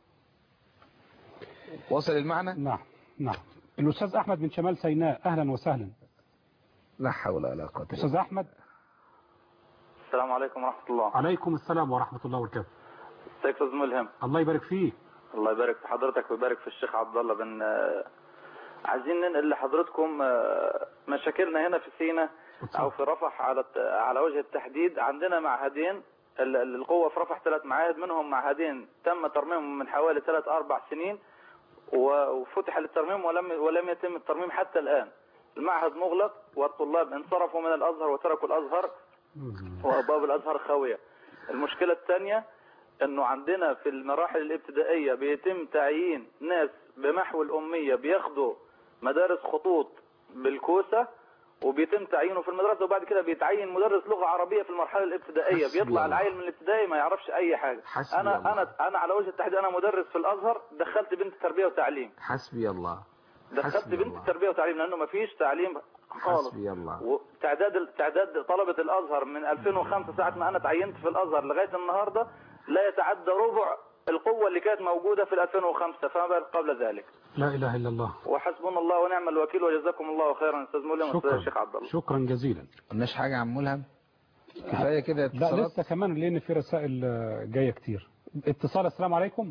وصل المعنى نعم نعم الأستاذ أحمد من شمال سيناء أهلا وسهلا لا حول ولا قوه الا أستاذ أحمد السلام عليكم ورحمة الله عليكم السلام ورحمة الله وبركاته ازيك استاذ ملهم الله يبارك فيك الله يبارك في حضرتك ويبارك في الشيخ عبد الله بن آه، عايزين ننقل لحضرتكم آه، مشاكلنا هنا في سينا او في رفح على الت- على وجه التحديد عندنا معهدين ال- ال- القوة في رفح ثلاث معاهد منهم معهدين تم ترميمهم من حوالي ثلاث اربع سنين و- وفتح للترميم ولم ولم يتم الترميم حتى الان المعهد مغلق والطلاب انصرفوا من الازهر وتركوا الازهر وابواب الازهر خاويه المشكله الثانيه انه عندنا في المراحل الابتدائية بيتم تعيين ناس بمحو الامية بياخدوا مدارس خطوط بالكوسة وبيتم تعيينه في المدرسة وبعد كده بيتعين مدرس لغة عربية في المرحلة الابتدائية حسبي بيطلع الله. العيل من الابتدائي ما يعرفش اي حاجة حسبي انا الله. انا انا على وجه التحديد انا مدرس في الازهر دخلت بنت تربية وتعليم حسبي الله دخلت حسبي بنت الله. تربية وتعليم لانه ما فيش تعليم خالص حسبي الله وتعداد تعداد طلبة الازهر من 2005 ساعة ما انا تعينت في الازهر لغاية النهاردة لا يتعدى ربع القوة اللي كانت موجودة في 2005 فما بالك قبل ذلك لا إله إلا الله وحسبنا الله ونعم الوكيل وجزاكم الله خيرا استاذ ملهم واستاذ شكرا الشيخ عبد الله شكرا جزيلا قلناش حاجة عن ملهم كفاية كده لا اتصالات لسه كمان لأن في رسائل آه، جاية كتير اتصال السلام عليكم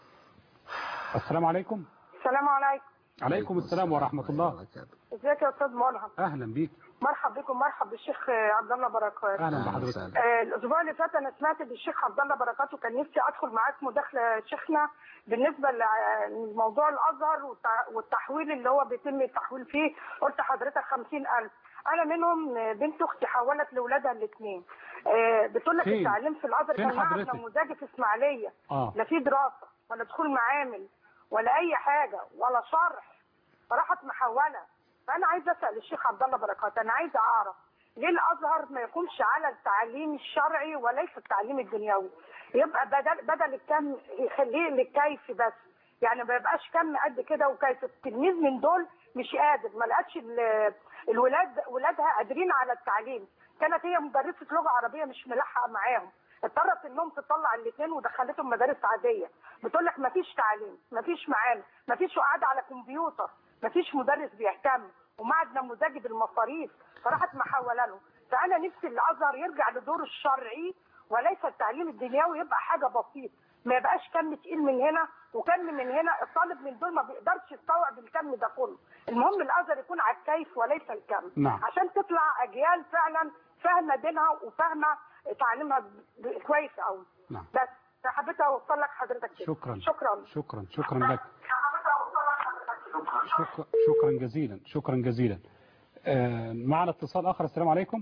السلام عليكم السلام عليكم عليكم السلام ورحمة الله ازيك يا استاذ ملهم أهلا بيك مرحب بكم مرحب بالشيخ عبد الله بركات أهلا بحضرتك آه، الاسبوع اللي فات انا سمعت بالشيخ عبد الله بركات وكان نفسي ادخل معاك مداخله شيخنا بالنسبه لموضوع الازهر والتع- والتحويل اللي هو بيتم التحويل فيه قلت حضرتك 50000 انا منهم آه، بنت اختي حولت لاولادها الاثنين بتقول لك فين؟ التعليم في الازهر فين كان معهد حضرتك؟ نموذجي في اسماعيليه آه لا في دراسه ولا دخول معامل ولا اي حاجه ولا شرح فراحت محوله فانا عايزه اسال الشيخ عبد الله بركات انا عايزه اعرف ليه الازهر ما يقومش على التعليم الشرعي وليس التعليم الدنيوي يبقى بدل بدل الكم يخليه للكيف بس يعني ما يبقاش كم قد كده وكيف التلميذ من دول مش قادر ما لقتش ال- الولاد ولادها قادرين على التعليم كانت هي مدرسه لغه عربيه مش ملحقه معاهم اضطرت انهم تطلع الاثنين ودخلتهم مدارس عاديه بتقول لك ما فيش تعليم ما فيش معامل ما فيش قعده على كمبيوتر ما فيش مدرس بيهتم ومعهد نموذجي بالمصاريف فراحت محوله له فانا نفسي الازهر يرجع لدوره الشرعي وليس التعليم الدنيوي يبقى حاجه بسيط ما يبقاش كم تقيل من هنا وكم من هنا الطالب من دول ما بيقدرش يستوعب الكم ده كله المهم الازهر يكون على الكيف وليس الكم نعم. عشان تطلع اجيال فعلا فاهمه دينها وفاهمه تعليمها ب- كويس قوي نعم بس فحبيت اوصل لك حضرتك كده. شكرا شكرا شكرا شكرا لك حبيت اوصل لك حضرتك كده. شكرا شكرا جزيلا شكرا جزيلا آه، معنا اتصال آخر السلام عليكم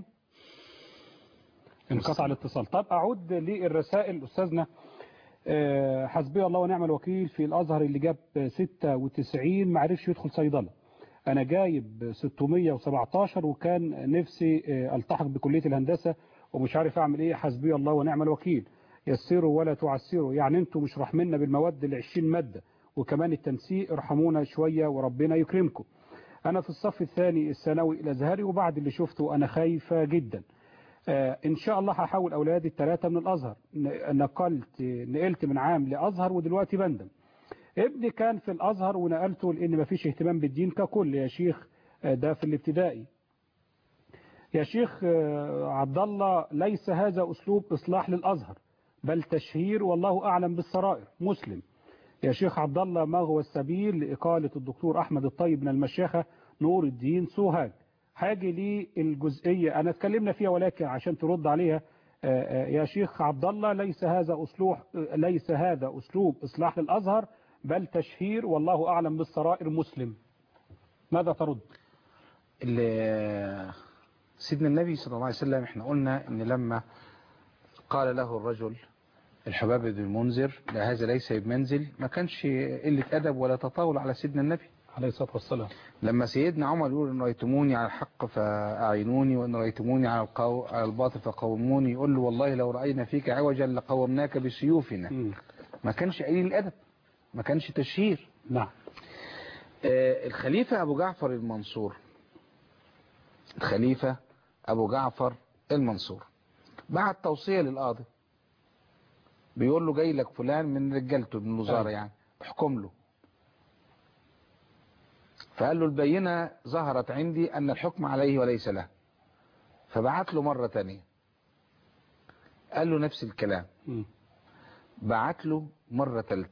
انقطع الاتصال طب أعود للرسائل أستاذنا آه، حسبي الله ونعم الوكيل في الأزهر اللي جاب 96 ما عرفش يدخل صيدلة أنا جايب 617 وكان نفسي آه، ألتحق بكلية الهندسة ومش عارف أعمل إيه حسبي الله ونعم الوكيل يسروا ولا تعسروا يعني أنتوا مش رحمنا بالمواد ال 20 مادة وكمان التنسيق ارحمونا شوية وربنا يكرمكم أنا في الصف الثاني الثانوي الأزهري وبعد اللي شفته أنا خايفة جدا آه، إن شاء الله هحاول أولادي الثلاثة من الأزهر ن- نقلت نقلت من عام لأزهر ودلوقتي بندم ابني كان في الأزهر ونقلته لأن مفيش اهتمام بالدين ككل يا شيخ آه، ده في الابتدائي يا شيخ آه، عبد الله ليس هذا أسلوب إصلاح للأزهر بل تشهير والله أعلم بالسرائر مسلم يا شيخ عبد الله ما هو السبيل لإقالة الدكتور أحمد الطيب من المشيخة نور الدين سوهاج حاجة لي الجزئية أنا اتكلمنا فيها ولكن عشان ترد عليها آه، آه، يا شيخ عبد الله ليس هذا أسلوب ليس هذا أسلوب إصلاح للأزهر بل تشهير والله أعلم بالسرائر مسلم ماذا ترد اللي سيدنا النبي صلى الله عليه وسلم احنا قلنا ان لما قال له الرجل الحباب بن المنذر لا هذا ليس بمنزل ما كانش قلة أدب ولا تطاول على سيدنا النبي عليه الصلاة والسلام لما سيدنا عمر يقول إن رأيتموني على الحق فأعينوني وإن رأيتموني على, القو... على الباطل فقوموني يقول له والله لو رأينا فيك عوجا لقومناك بسيوفنا مم. ما كانش قليل الأدب ما كانش تشهير نعم آه، الخليفة أبو جعفر المنصور الخليفة أبو جعفر المنصور بعت توصية للقاضي بيقول له جاي لك فلان من رجالته من الوزارة أيوة. يعني احكم له فقال له البينة ظهرت عندي أن الحكم عليه وليس له فبعت له مرة تانية قال له نفس الكلام مم. بعت له مرة ثالثة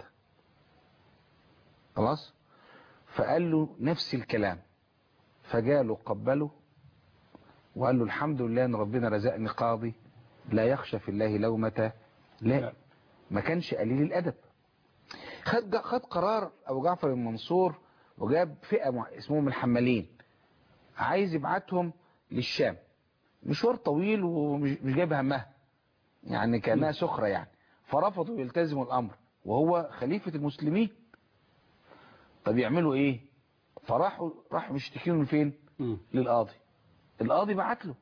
خلاص فقال له نفس الكلام فجاله قبله وقال له الحمد لله ان ربنا رزقني قاضي لا يخشى في الله لومة لا لا. ما كانش قليل الادب خد خد قرار ابو جعفر المنصور وجاب فئة مع- اسمهم الحمالين عايز يبعتهم للشام مشوار طويل ومش مش جايب همها يعني كانها سخرة يعني فرفضوا يلتزموا الامر وهو خليفة المسلمين طب يعملوا ايه فراحوا راحوا مشتكينه فين مم. للقاضي القاضي بعت له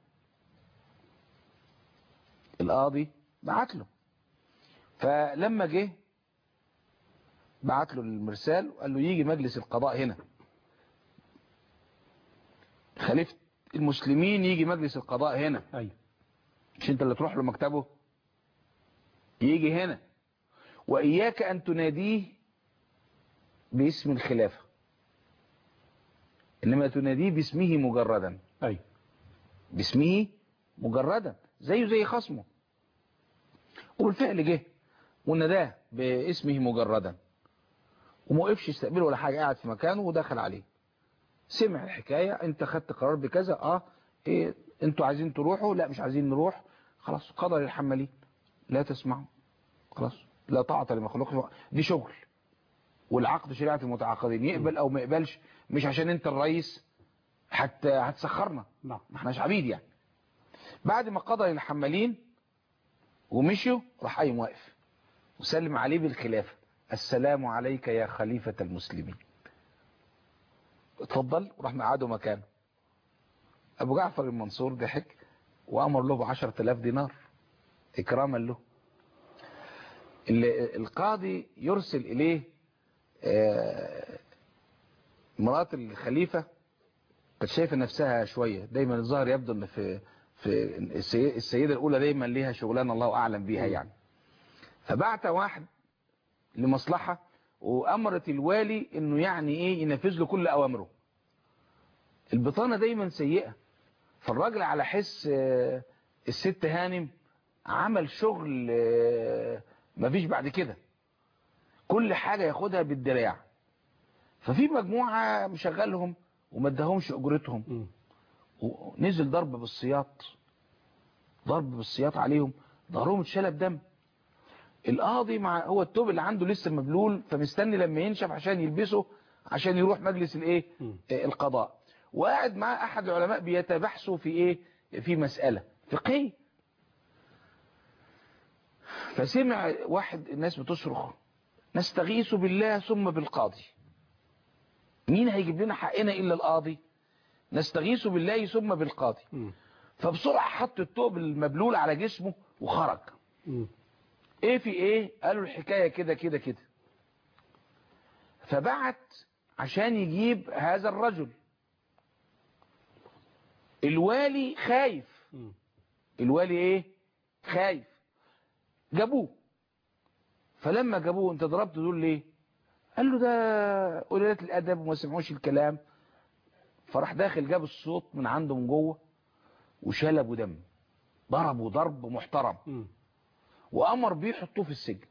القاضي بعت له فلما جه بعت له المرسال وقال له يجي مجلس القضاء هنا خليفة المسلمين يجي مجلس القضاء هنا أيوة مش انت اللي تروح له مكتبه يجي هنا وإياك أن تناديه باسم الخلافة إنما تناديه باسمه مجردا أيوة باسمه مجردا زيه زي خصمه وبالفعل جه وناداه باسمه مجردا وما وقفش يستقبله ولا حاجة قاعد في مكانه ودخل عليه سمع الحكاية انت خدت قرار بكذا اه ايه انتوا عايزين تروحوا لا مش عايزين نروح خلاص قضى للحمالين لا تسمعوا خلاص لا طاعة لمخلوق دي شغل والعقد شريعة المتعاقدين يقبل او ما يقبلش مش عشان انت الرئيس حتى هتسخرنا نعم ما احناش عبيد يعني بعد ما قضى للحمالين ومشوا راح قايم واقف وسلم عليه بالخلافة السلام عليك يا خليفة المسلمين اتفضل وراح مقعده مكانه ابو جعفر المنصور ضحك وامر له بعشرة الاف دينار اكراما له ال- القاضي يرسل اليه آه، مرات الخليفة كانت شايفة نفسها شوية دايما الظاهر يبدو ان في في السي- السيدة الاولى دايما ليها شغلانة الله اعلم بيها يعني فبعت واحد لمصلحة وامرت الوالي انه يعني ايه ينفذ له كل اوامره البطانة دايما سيئة فالراجل على حس آه، الست هانم عمل شغل آه، مفيش بعد كده كل حاجة ياخدها بالدراع ففي مجموعة مشغلهم وما اداهمش اجرتهم مم. ونزل ضرب بالسياط ضرب بالسياط عليهم ظهرهم اتشلب دم القاضي مع هو التوب اللي عنده لسه مبلول فمستني لما ينشف عشان يلبسه عشان يروح مجلس الايه مم. آه، القضاء وقاعد مع احد العلماء بيتبحثوا في ايه في مسألة فقهيه فسمع واحد الناس بتصرخ نستغيث بالله ثم بالقاضي مين هيجيب لنا حقنا الا القاضي نستغيث بالله ثم بالقاضي مم. فبسرعة حط الثوب المبلول على جسمه وخرج مم. ايه في ايه قالوا الحكاية كده كده كده فبعت عشان يجيب هذا الرجل الوالي خايف مم. الوالي ايه خايف جابوه فلما جابوه انت ضربت دول ليه قال له ده قليلة الادب وما سمعوش الكلام فراح داخل جاب الصوت من عنده من جوه وشلبوا دم ضربوا ضرب محترم مم. وامر بيه يحطوه في السجن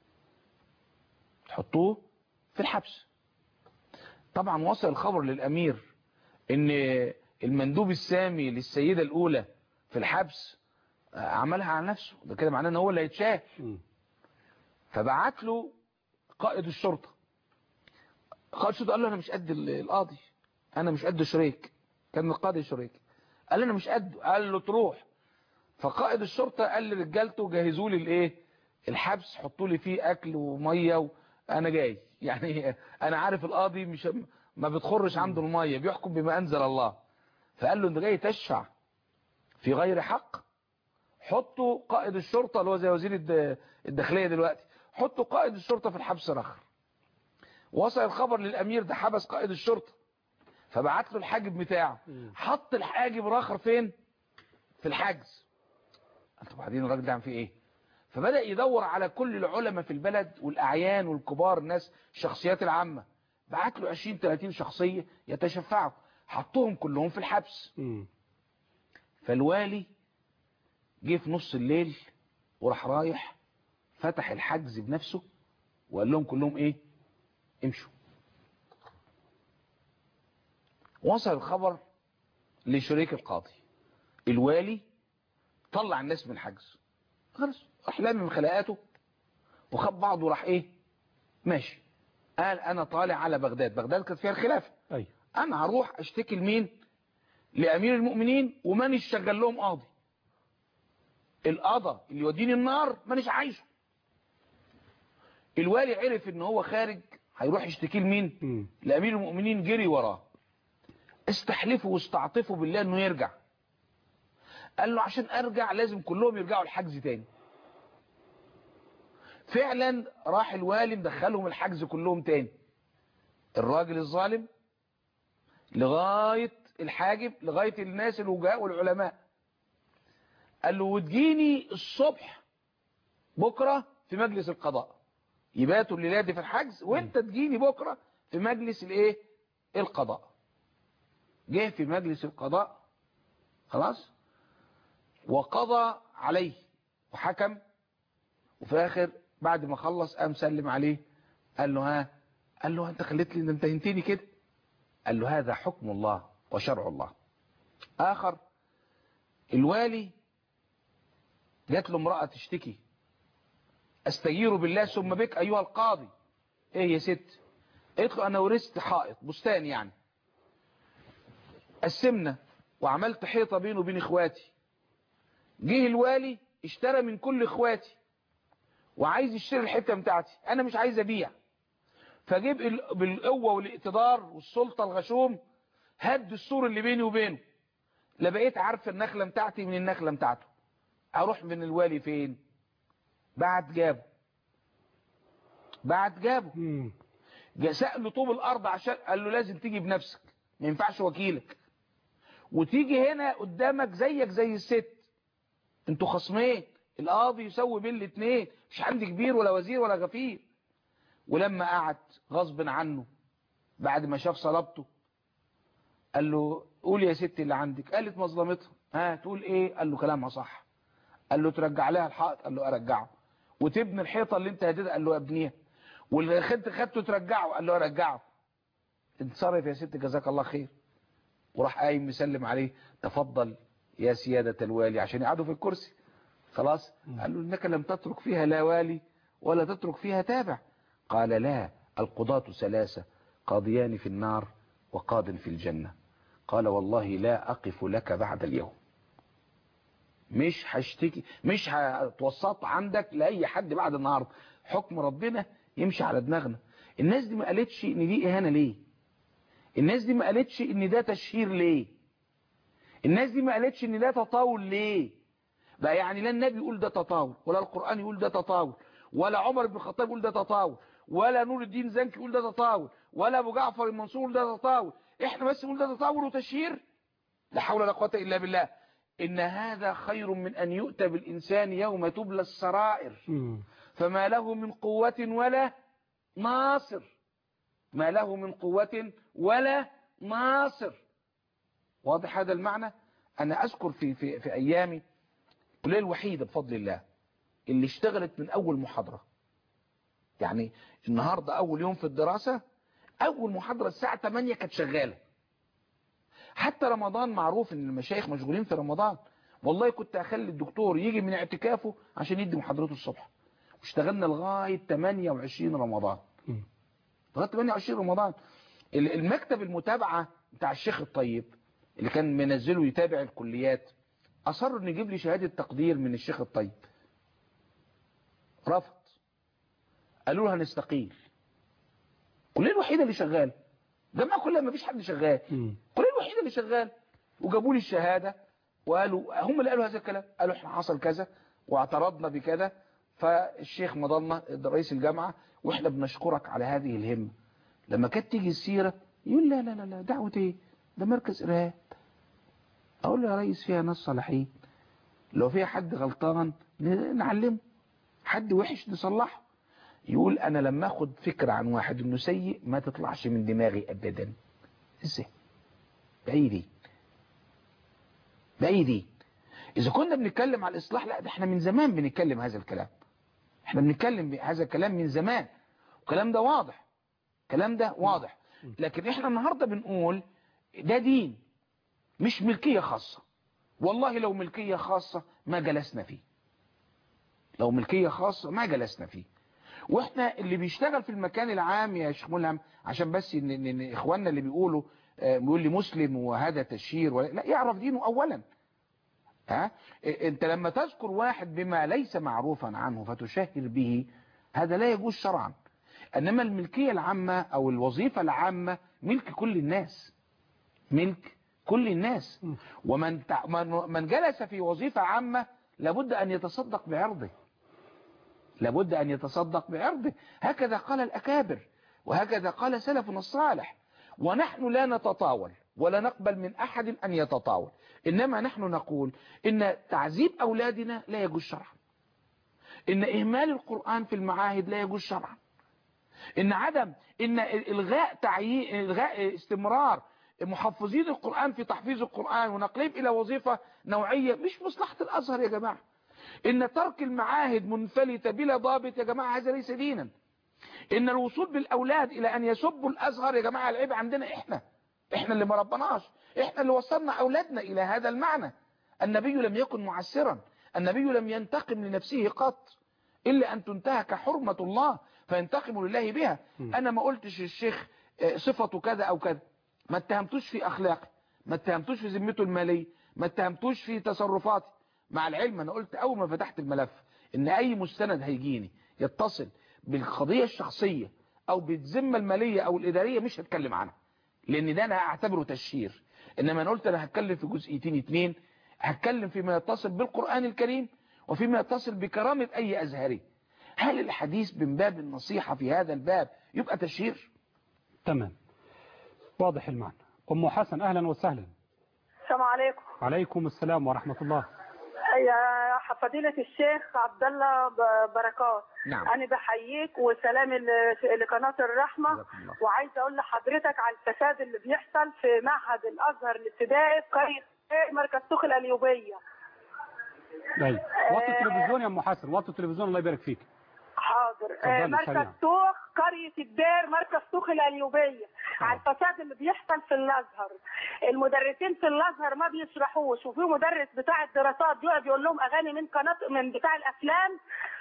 يحطوه في الحبس طبعا وصل الخبر للامير ان المندوب السامي للسيدة الاولى في الحبس آه، عملها على نفسه ده كده معناه ان هو اللي هيتشاهد مم. فبعت له قائد الشرطة قائد الشرطة قال له انا مش قد ال- القاضي انا مش قد شريك كان القاضي شريك قال له انا مش قد قال له تروح فقائد الشرطة قال لرجالته جهزوا لي الايه الحبس حطوا لي فيه اكل وميه وانا جاي يعني انا عارف القاضي مش ما بتخرش عنده الميه بيحكم بما انزل الله فقال له انت جاي تشفع في غير حق حطوا قائد الشرطة اللي هو زي وزير الد- الداخلية دلوقتي حطوا قائد الشرطة في الحبس رخر وصل الخبر للأمير ده حبس قائد الشرطة فبعت له الحاجب بتاعه حط الحاجب رخر فين في الحجز قال طب بعدين الراجل ده عم فيه ايه فبدأ يدور على كل العلماء في البلد والأعيان والكبار الناس الشخصيات العامة بعت له 20 30 شخصية يتشفعوا حطهم كلهم في الحبس مم. فالوالي جه في نص الليل وراح رايح فتح الحجز بنفسه وقال لهم كلهم ايه امشوا وصل الخبر لشريك القاضي الوالي طلع الناس من الحجز خلاص راح لم من خلاقاته وخد بعضه وراح ايه ماشي قال انا طالع على بغداد بغداد كانت فيها الخلافه أيوة انا هروح اشتكي لمين لامير المؤمنين ومانيش شغال لهم قاضي القضا اللي يوديني النار مانيش عايزه الوالي عرف ان هو خارج هيروح يشتكي لمين مم. لامير المؤمنين جري وراه استحلفوا واستعطفوا بالله انه يرجع قال له عشان ارجع لازم كلهم يرجعوا الحجز تاني فعلا راح الوالي مدخلهم الحجز كلهم تاني الراجل الظالم لغاية الحاجب لغاية الناس الوجهاء والعلماء قال له وتجيني الصبح بكرة في مجلس القضاء يباتوا الليلة دي في الحجز وانت تجيني بكرة في مجلس الايه القضاء جه في مجلس القضاء خلاص وقضى عليه وحكم وفي اخر بعد ما خلص قام سلم عليه قال له ها قال له انت خليت لي ده انت هنتني كده قال له هذا حكم الله وشرع الله اخر الوالي جات له امرأة تشتكي استجير بالله ثم بك ايها القاضي ايه يا ست قالت له انا ورثت حائط بستان يعني قسمنا وعملت حيطة بينه وبين اخواتي جه الوالي اشترى من كل اخواتي وعايز يشتري الحته بتاعتي انا مش عايز ابيع فجيب ال- بالقوه والاقتدار والسلطه الغشوم هد السور اللي بيني وبينه لا بقيت عارف النخله بتاعتي من النخله بتاعته اروح من الوالي فين بعد جابه بعد جابه مم. جا سأله طوب الارض عشان قال له لازم تيجي بنفسك ما ينفعش وكيلك وتيجي هنا قدامك زيك زي الست انتوا خصمين القاضي يسوي بين الاثنين مش عندي كبير ولا وزير ولا غفير ولما قعد غصب عنه بعد ما شاف صلابته قال له قول يا ست اللي عندك قالت مظلمتها ها تقول ايه قال له كلامها صح قال له ترجع لها الحائط قال له ارجعه وتبني الحيطه اللي انت هديتها قال له ابنيها واللي خدت خدته ترجعه قال له ارجعه اتصرف يا ست جزاك الله خير وراح قايم مسلم عليه تفضل يا سيادة الوالي عشان يقعدوا في الكرسي خلاص قال له انك لم تترك فيها لا والي ولا تترك فيها تابع قال لا القضاة ثلاثة قاضيان في النار وقاض في الجنة قال والله لا أقف لك بعد اليوم مش هشتكي مش هتوسط عندك لأي حد بعد النهاردة حكم ربنا يمشي على دماغنا الناس دي ما قالتش ان دي اهانة ليه الناس دي ما قالتش ان ده تشهير ليه الناس دي ما قالتش ان ده تطاول ليه بقى يعني لا النبي يقول ده تطاول ولا القرآن يقول ده تطاول ولا عمر بن الخطاب يقول ده تطاول ولا نور الدين زنكي يقول ده تطاول ولا ابو جعفر المنصور يقول ده تطاول احنا بس نقول ده تطاول وتشهير لا حول ولا قوه الا بالله ان هذا خير من ان يؤتى بالانسان يوم تبلى السرائر مم. فما له من قوة ولا ناصر ما له من قوة ولا ناصر واضح هذا المعنى أنا أذكر في, في, في أيامي الكلية الوحيدة بفضل الله اللي اشتغلت من أول محاضرة يعني النهاردة أول يوم في الدراسة أول محاضرة الساعة 8 كانت شغالة حتى رمضان معروف ان المشايخ مشغولين في رمضان والله كنت اخلي الدكتور يجي من اعتكافه عشان يدي محاضرته الصبح واشتغلنا لغاية 28 رمضان مم. لغاية 28 رمضان ال- المكتب المتابعة بتاع الشيخ الطيب اللي كان منزله يتابع الكليات أصر إنه يجيب لي شهادة تقدير من الشيخ الطيب رفض قالوا له هنستقيل الكلية الوحيدة اللي شغال جماعة كلها ما فيش حد شغال مم. الكلية الوحيدة اللي شغال وجابوا لي الشهادة وقالوا هم اللي قالوا هذا الكلام قالوا احنا حصل كذا واعترضنا بكذا فالشيخ مضلنا رئيس الجامعة واحنا بنشكرك على هذه الهمة لما كانت تيجي السيرة يقول لا لا لا لا دعوة ايه ده مركز ارهاب اقول له يا ريس فيها ناس صالحين لو فيها حد غلطان ن- نعلمه حد وحش نصلحه يقول انا لما اخد فكرة عن واحد انه سيء ما تطلعش من دماغي ابدا ازاي بعيدين بعيدين اذا كنا بنتكلم على الاصلاح لا ده احنا من زمان بنتكلم هذا الكلام احنا بنتكلم هذا الكلام من زمان الكلام ده واضح الكلام ده واضح لكن احنا النهاردة بنقول ده دين مش ملكية خاصة والله لو ملكية خاصة ما جلسنا فيه لو ملكية خاصة ما جلسنا فيه واحنا اللي بيشتغل في المكان العام يا شيخ ملهم عشان بس ان, إن, إن اخواننا اللي بيقولوا آه، بيقول لي مسلم وهذا تشهير ولا لا يعرف دينه اولا ها إيه، انت لما تذكر واحد بما ليس معروفا عنه فتشهر به هذا لا يجوز شرعا انما الملكية العامة او الوظيفة العامة ملك كل الناس ملك كل الناس ومن تع... من من جلس في وظيفة عامة لابد ان يتصدق بعرضه لابد ان يتصدق بعرضه هكذا قال الاكابر وهكذا قال سلفنا الصالح ونحن لا نتطاول ولا نقبل من احد ان يتطاول انما نحن نقول ان تعذيب اولادنا لا يجوز شرعا ان اهمال القرآن في المعاهد لا يجوز شرعا ان عدم ان الغاء تعيين الغاء استمرار محفظين القرآن في تحفيظ القرآن ونقلهم الى وظيفة نوعية مش مصلحة الازهر يا جماعة ان ترك المعاهد منفلتة بلا ضابط يا جماعة هذا ليس دينا ان الوصول بالاولاد الى ان يسبوا الازهر يا جماعة العيب عندنا احنا احنا اللي ما ربناش احنا اللي وصلنا اولادنا الى هذا المعنى النبي لم يكن معسرا النبي لم ينتقم لنفسه قط الا ان تنتهك حرمة الله فينتقم لله بها انا ما قلتش الشيخ صفته كذا او كذا ما اتهمتوش في اخلاقه ما اتهمتوش في ذمته المالية ما اتهمتوش في تصرفاتي مع العلم انا قلت اول ما فتحت الملف ان اي مستند هيجيني يتصل بالقضية الشخصية او بالذمة المالية او الادارية مش هتكلم عنها لان ده انا اعتبره تشهير انما انا قلت انا هتكلم في جزئيتين اتنين هتكلم فيما يتصل بالقرآن الكريم وفيما يتصل بكرامة اي ازهري هل الحديث من باب النصيحة في هذا الباب يبقى تشهير تمام واضح المعنى ام حسن اهلا وسهلا السلام عليكم عليكم السلام ورحمة الله يا فضيلة الشيخ عبد الله ب- بركات نعم. أنا بحييك وسلام ل- لقناة الرحمة وعايزة أقول لحضرتك على الفساد اللي بيحصل في معهد الأزهر الابتدائي في قرية مركز سوق الأليوبية ايوه وطي التلفزيون يا ام حسن وطي التلفزيون الله يبارك فيك حاضر اتفضلي آه، مركز سريعا. سوق قرية الدير مركز سوق الأليوبية على الفساد اللي بيحصل في الأزهر المدرسين في الأزهر ما بيشرحوش وفي مدرس بتاع الدراسات يقعد يقول لهم أغاني من قناة من بتاع الأفلام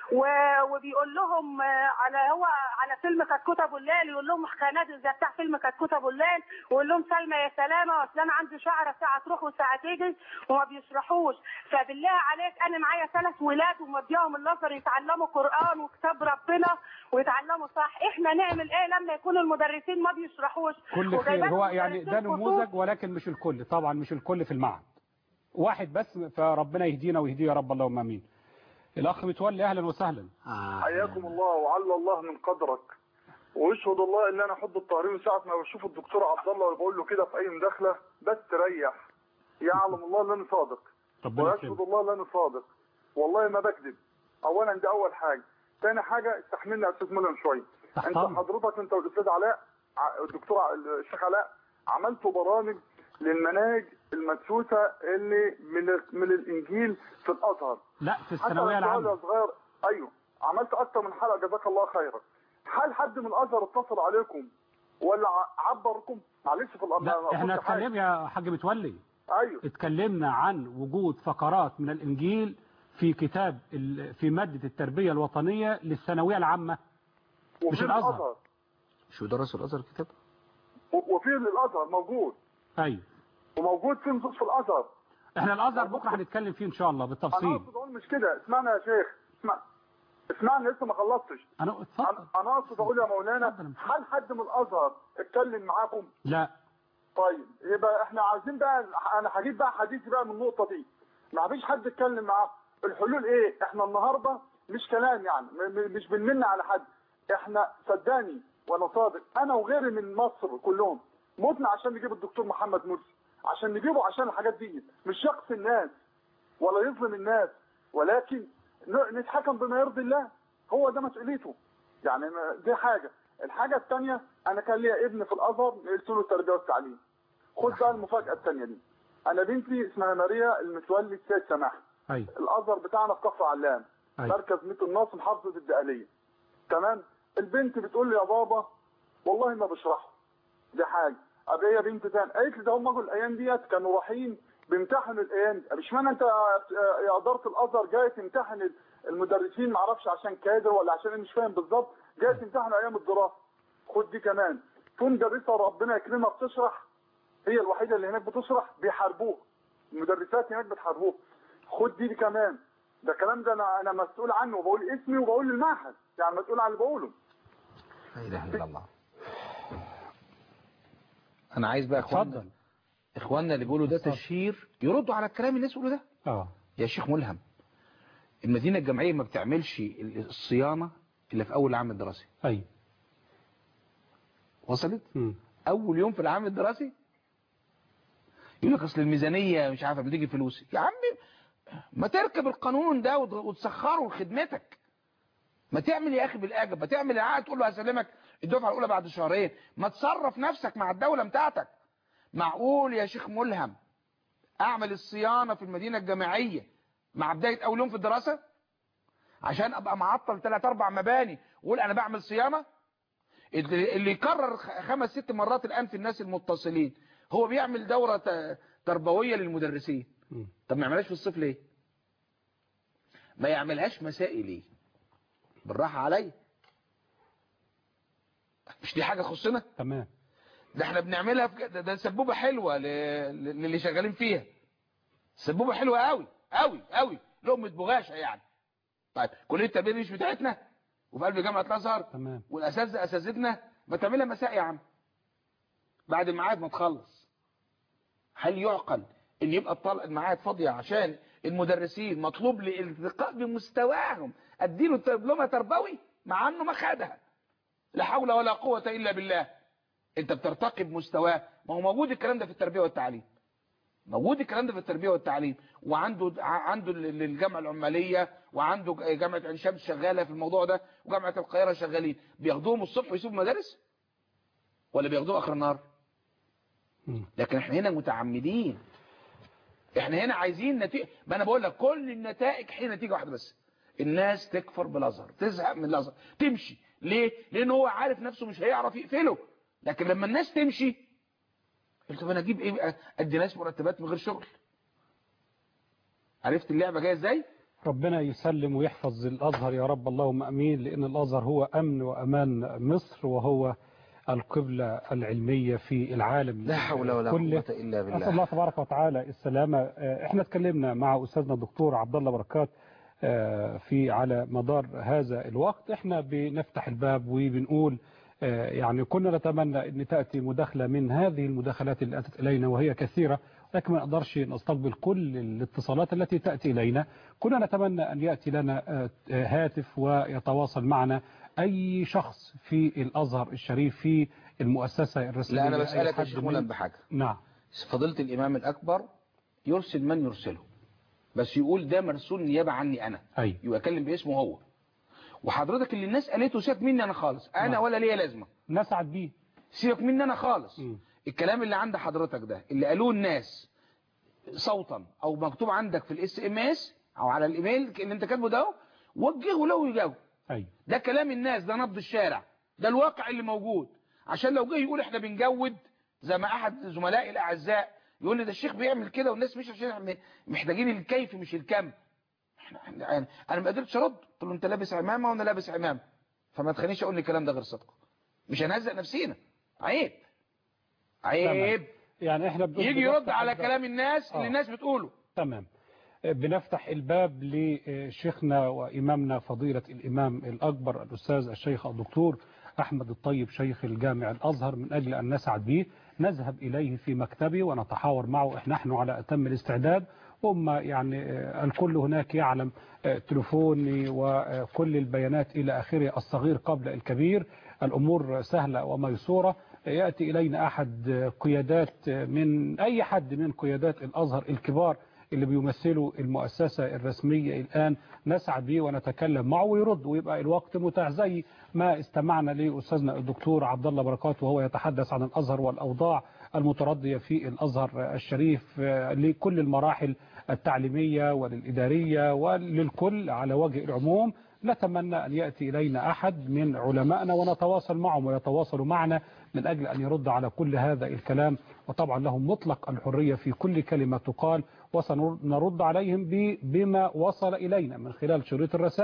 و- وبيقول لهم آه، على هو على فيلم كتكوت ابو الليل يقول لهم خنادق زي بتاع فيلم كتكوت ابو الليل ويقول لهم سلمى يا سلامه واصل انا عندي شعره ساعه تروح وساعه تيجي وما بيشرحوش فبالله عليك انا معايا ثلاث ولاد ومديهم الازهر يتعلموا قران وكتاب ربنا ويتعلموا صح احنا نعمل ايه لما يكون المدرسين ما بيشرحوش كل خير وجايبين هو يعني ده مدرسين نموذج ولكن مش الكل طبعا مش الكل في المعهد واحد بس فربنا يهدينا ويهديه يا رب اللهم امين الاخ متولي اهلا وسهلا حياكم الله وعلى الله من قدرك ويشهد الله ان انا حب الطاهرين ساعه ما بشوف الدكتور عبد الله وبقول له كده في اي مداخله بستريح يعلم الله ان انا صادق ربنا ويشهد يكرمك الله ان انا صادق والله ما بكذب اولا دي اول حاجه ثاني حاجه استحملني يا استاذ ملهم شويه انت أمرك. حضرتك انت والاستاذ علاء ع- الدكتور ع- الشيخ علاء عملتوا برامج للمناهج المدسوسه اللي من ال- من الانجيل في الازهر لا في حتى الثانويه لو سؤال العامه يا صغير ايوه عملت اكتر من حلقه جزاك الله خيرا هل حد من الازهر اتصل عليكم ولا ع- عبركم معلش في الامر لا احنا اتكلمنا يا حاج متولي ايوه اتكلمنا عن وجود فقرات من الانجيل في كتاب ال- في ماده التربيه الوطنيه للثانويه العامه مش وفي الازهر الازهر شو درس الازهر كتاب و- وفي الازهر موجود ايوه وموجود في نصوص في الازهر احنا الازهر بكره هنتكلم فيه ان شاء الله انا بالتفصيل اقصد اقول مش كده اسمعنا يا شيخ اسمع اسمعني لسه ما خلصتش انا اتفضل انا أنا اقصد اقول يا مولانا هل حد من الازهر اتكلم معاكم لا طيب يبقى احنا عايزين بقى انا هجيب بقى حديثي بقى من النقطه دي ما فيش حد اتكلم معاه الحلول ايه احنا النهارده مش كلام يعني م- م- مش بنمن على حد احنا صدقني وانا صادق انا وغيري من مصر كلهم متنا عشان نجيب الدكتور محمد مرسي عشان نجيبه عشان الحاجات دي مش يقصي الناس ولا يظلم الناس ولكن ن- نتحكم بما يرضي الله هو ده مسؤوليته يعني ما- دي حاجه الحاجه الثانيه انا كان ليا ابن في الازهر قلت له التربيه والتعليم خد بقى المفاجاه الثانيه دي انا بنتي اسمها ماريا المتولي السيد سماح ايوه الازهر بتاعنا في كفر علام أيوة. مركز ميت الناصر محافظه الدقهليه تمام البنت بتقول لي يا بابا والله ما بشرحه دي حاجه ابقى هي بنت تاني قالت لي ده هم الايام ديت كانوا رايحين بيمتحنوا الايام دي مش معنى انت يا- يا اداره الازهر جاي تمتحن المدرسين ما اعرفش عشان كادر ولا عشان ايه مش فاهم بالظبط جاي تمتحن ايام الدراسه خد دي كمان في مدرسه ربنا يكرمها بتشرح هي الوحيده اللي هناك بتشرح بيحاربوها المدرسات هناك بتحاربوها خد دي كمان ده الكلام ده انا انا مسؤول عنه وبقول اسمي وبقول المعهد يعني مسؤول عن اللي بقوله لا اله الا الله انا عايز بقى اخواننا اتفضل اخواننا اللي بيقولوا ده اتفضل. تشهير يردوا على الكلام اللي الناس بيقولوا ده اه يا شيخ ملهم المدينه الجامعيه ما بتعملش الصيانه الا في اول العام الدراسي اي وصلت مم. اول يوم في العام الدراسي يقول لك اصل الميزانيه مش عارفه بتيجي فلوس يا عم ما تركب القانون ده وت- وتسخره لخدمتك ما تعمل يا اخي بالاجب ما تعمل العقد تقول له هسلمك الدفعه الاولى بعد شهرين ما تصرف نفسك مع الدوله بتاعتك معقول يا شيخ ملهم اعمل الصيانه في المدينه الجامعيه مع بدايه اول يوم في الدراسه عشان ابقى معطل ثلاث اربع مباني واقول انا بعمل صيانه اللي اللي يكرر خ- خمس ست مرات الان في الناس المتصلين هو بيعمل دوره ت- تربويه للمدرسين مم. طب ما يعملهاش في الصيف ليه ما يعملهاش مسائي ليه بالراحه عليا مش دي حاجه تخصنا تمام ده احنا بنعملها في ده, ده سبوبه حلوه ل- ل- للي شغالين فيها سبوبه حلوه قوي قوي قوي لقمه بغاشه يعني طيب كليه التربيه دي مش بتاعتنا وفي قلب جامعه الازهر تمام والاساتذه اساتذتنا ما تعملها مساء يا عم بعد الميعاد ما تخلص هل يعقل ان يبقى الطلق الميعاد فاضيه عشان المدرسين مطلوب للالتقاء بمستواهم اديله دبلومه تربوي مع انه ما خدها لا حول ولا قوه الا بالله انت بترتقي بمستواه ما هو موجود الكلام ده في التربيه والتعليم موجود الكلام ده في التربيه والتعليم وعنده عنده ال- الجامعه العماليه وعنده جامعه عين شمس شغاله في الموضوع ده وجامعه القاهره شغالين بياخدوهم الصبح ويسيبوا المدارس ولا بياخدوهم اخر النهار مم. لكن احنا هنا متعمدين احنا هنا عايزين نتيجه ما انا بقول لك كل النتائج حين نتيجه واحده بس الناس تكفر بالازهر تزهق من الازهر تمشي ليه لان هو عارف نفسه مش هيعرف يقفله لكن لما الناس تمشي قلت طب انا اجيب ايه بقى ادي ناس مرتبات من غير شغل عرفت اللعبه جايه ازاي ربنا يسلم ويحفظ الأزهر يا رب اللهم أمين لأن الأزهر هو أمن وأمان مصر وهو القبلة العلمية في العالم لا حول ولا كله. قوه الا أسأل بالله الله تبارك وتعالى السلامة آه، احنا اتكلمنا مع أستاذنا الدكتور عبد الله بركات آه، في على مدار هذا الوقت احنا بنفتح الباب وبنقول آه، يعني كنا نتمنى ان تأتي مداخلة من هذه المداخلات اللي أتت إلينا وهي كثيرة لكن ما نقدرش نستقبل كل الاتصالات التي تأتي إلينا كنا نتمنى أن يأتي لنا آه، آه، هاتف ويتواصل معنا أي شخص في الأزهر الشريف في المؤسسة الرسمية لا انا أي بسالك يا حد شيخ من- مولان بحاجه نعم فضيله الامام الاكبر يرسل من يرسله بس يقول ده مرسول نيابه عني انا أي يبقى اتكلم باسمه هو وحضرتك اللي الناس قالته سيبك مني انا خالص انا نعم. ولا ليا لازمه نسعد بيه سيبك مني انا خالص مم. الكلام اللي عند حضرتك ده اللي قالوه الناس صوتا او مكتوب عندك في الاس ام اس او على الايميل اللي انت كاتبه ده وجهه له ويجاوب أي ده كلام الناس ده نبض الشارع ده الواقع اللي موجود عشان لو جه يقول احنا بنجود زي ما احد زملائي الاعزاء يقول لي ده الشيخ بيعمل كده والناس مش عشان احنا محتاجين الكيف مش الكم احنا احنا- انا ما قدرتش ارد قلت له انت لابس عمامه وانا لابس عمامه فما تخلينيش اقول لي الكلام ده غير صدق مش هنهزق نفسينا عيب عيب يعني احنا بنقول يجي يرد بنفتح على الباب. كلام الناس اللي آه. الناس بتقوله تمام بنفتح الباب لشيخنا وإمامنا فضيلة الإمام الأكبر الأستاذ الشيخ الدكتور أحمد الطيب شيخ الجامع الأزهر من أجل أن نسعد به نذهب إليه في مكتبه ونتحاور معه نحن على أتم الاستعداد ثم يعني آه، الكل هناك يعلم آه، تليفوني وكل البيانات إلى آخره الصغير قبل الكبير الأمور سهلة وميسورة يأتي إلينا أحد قيادات من أي حد من قيادات الأزهر الكبار اللي بيمثلوا المؤسسة الرسمية الآن نسعد به ونتكلم معه ويرد ويبقى الوقت متاح زي ما استمعنا لأستاذنا الدكتور عبد الله بركات وهو يتحدث عن الأزهر والأوضاع المتردية في الأزهر الشريف آه، لكل المراحل التعليمية وللإدارية وللكل على وجه العموم نتمنى أن يأتي إلينا أحد من علمائنا ونتواصل معهم ويتواصلوا معنا من أجل أن يرد على كل هذا الكلام وطبعا لهم مطلق الحرية في كل كلمة تقال وسنرد عليهم ب- بما وصل إلينا من خلال شريط الرسائل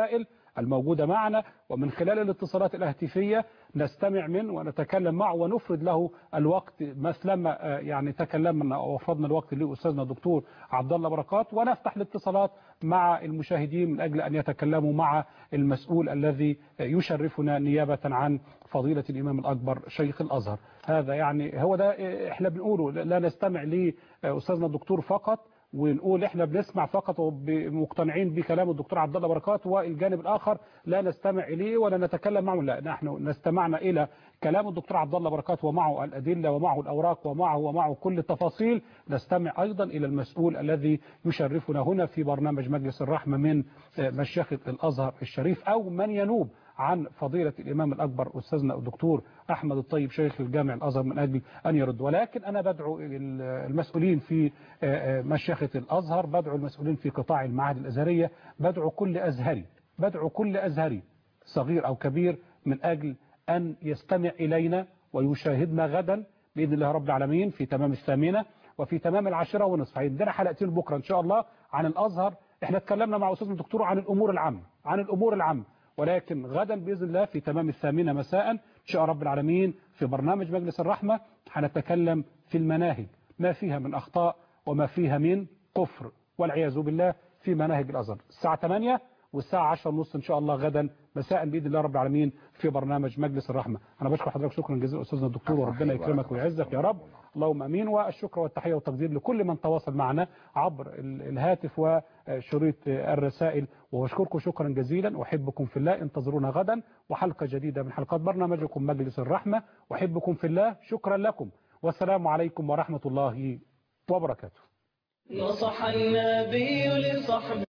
الموجودة معنا ومن خلال الاتصالات الهاتفية نستمع منه ونتكلم معه ونفرد له الوقت مثلما يعني تكلمنا وفرضنا الوقت لأستاذنا الدكتور عبد الله بركات ونفتح الاتصالات مع المشاهدين من أجل أن يتكلموا مع المسؤول الذي يشرفنا نيابة عن فضيلة الإمام الأكبر شيخ الأزهر هذا يعني هو ده احنا بنقوله لا نستمع لأستاذنا الدكتور فقط ونقول احنا بنسمع فقط ومقتنعين بكلام الدكتور عبد الله بركات والجانب الاخر لا نستمع اليه ولا نتكلم معه لا نحن نستمعنا الى كلام الدكتور عبد الله بركات ومعه الادله ومعه الاوراق ومعه ومعه كل التفاصيل نستمع ايضا الى المسؤول الذي يشرفنا هنا في برنامج مجلس الرحمه من مشيخه الازهر الشريف او من ينوب عن فضيلة الإمام الأكبر أستاذنا الدكتور أحمد الطيب شيخ الجامع الأزهر من أجل أن يرد ولكن أنا بدعو المسؤولين في مشيخة الأزهر بدعو المسؤولين في قطاع المعاهد الأزهرية بدعو كل أزهري بدعو كل أزهري صغير أو كبير من أجل أن يستمع إلينا ويشاهدنا غدا بإذن الله رب العالمين في تمام الثامنة وفي تمام العاشرة ونصف عندنا حلقتين بكرة إن شاء الله عن الأزهر احنا اتكلمنا مع أستاذنا الدكتور عن الأمور العامة عن الأمور العامة ولكن غدا بإذن الله في تمام الثامنة مساء إن شاء رب العالمين في برنامج مجلس الرحمة هنتكلم في المناهج ما فيها من أخطاء وما فيها من كفر والعياذ بالله في مناهج الأزهر الساعة 8 والساعة 10 ونص إن شاء الله غدا مساء بإذن الله رب العالمين في برنامج مجلس الرحمة أنا بشكر حضرتك شكرا جزيلا أستاذنا الدكتور وربنا يكرمك ويعزك يا رب اللهم أمين والشكر والتحية والتقدير لكل من تواصل معنا عبر الهاتف وشريط الرسائل وأشكركم شكرا جزيلا أحبكم في الله انتظرونا غدا وحلقة جديدة من حلقات برنامجكم مجلس الرحمة أحبكم في الله شكرا لكم والسلام عليكم ورحمة الله وبركاته نصح النبي لصحبه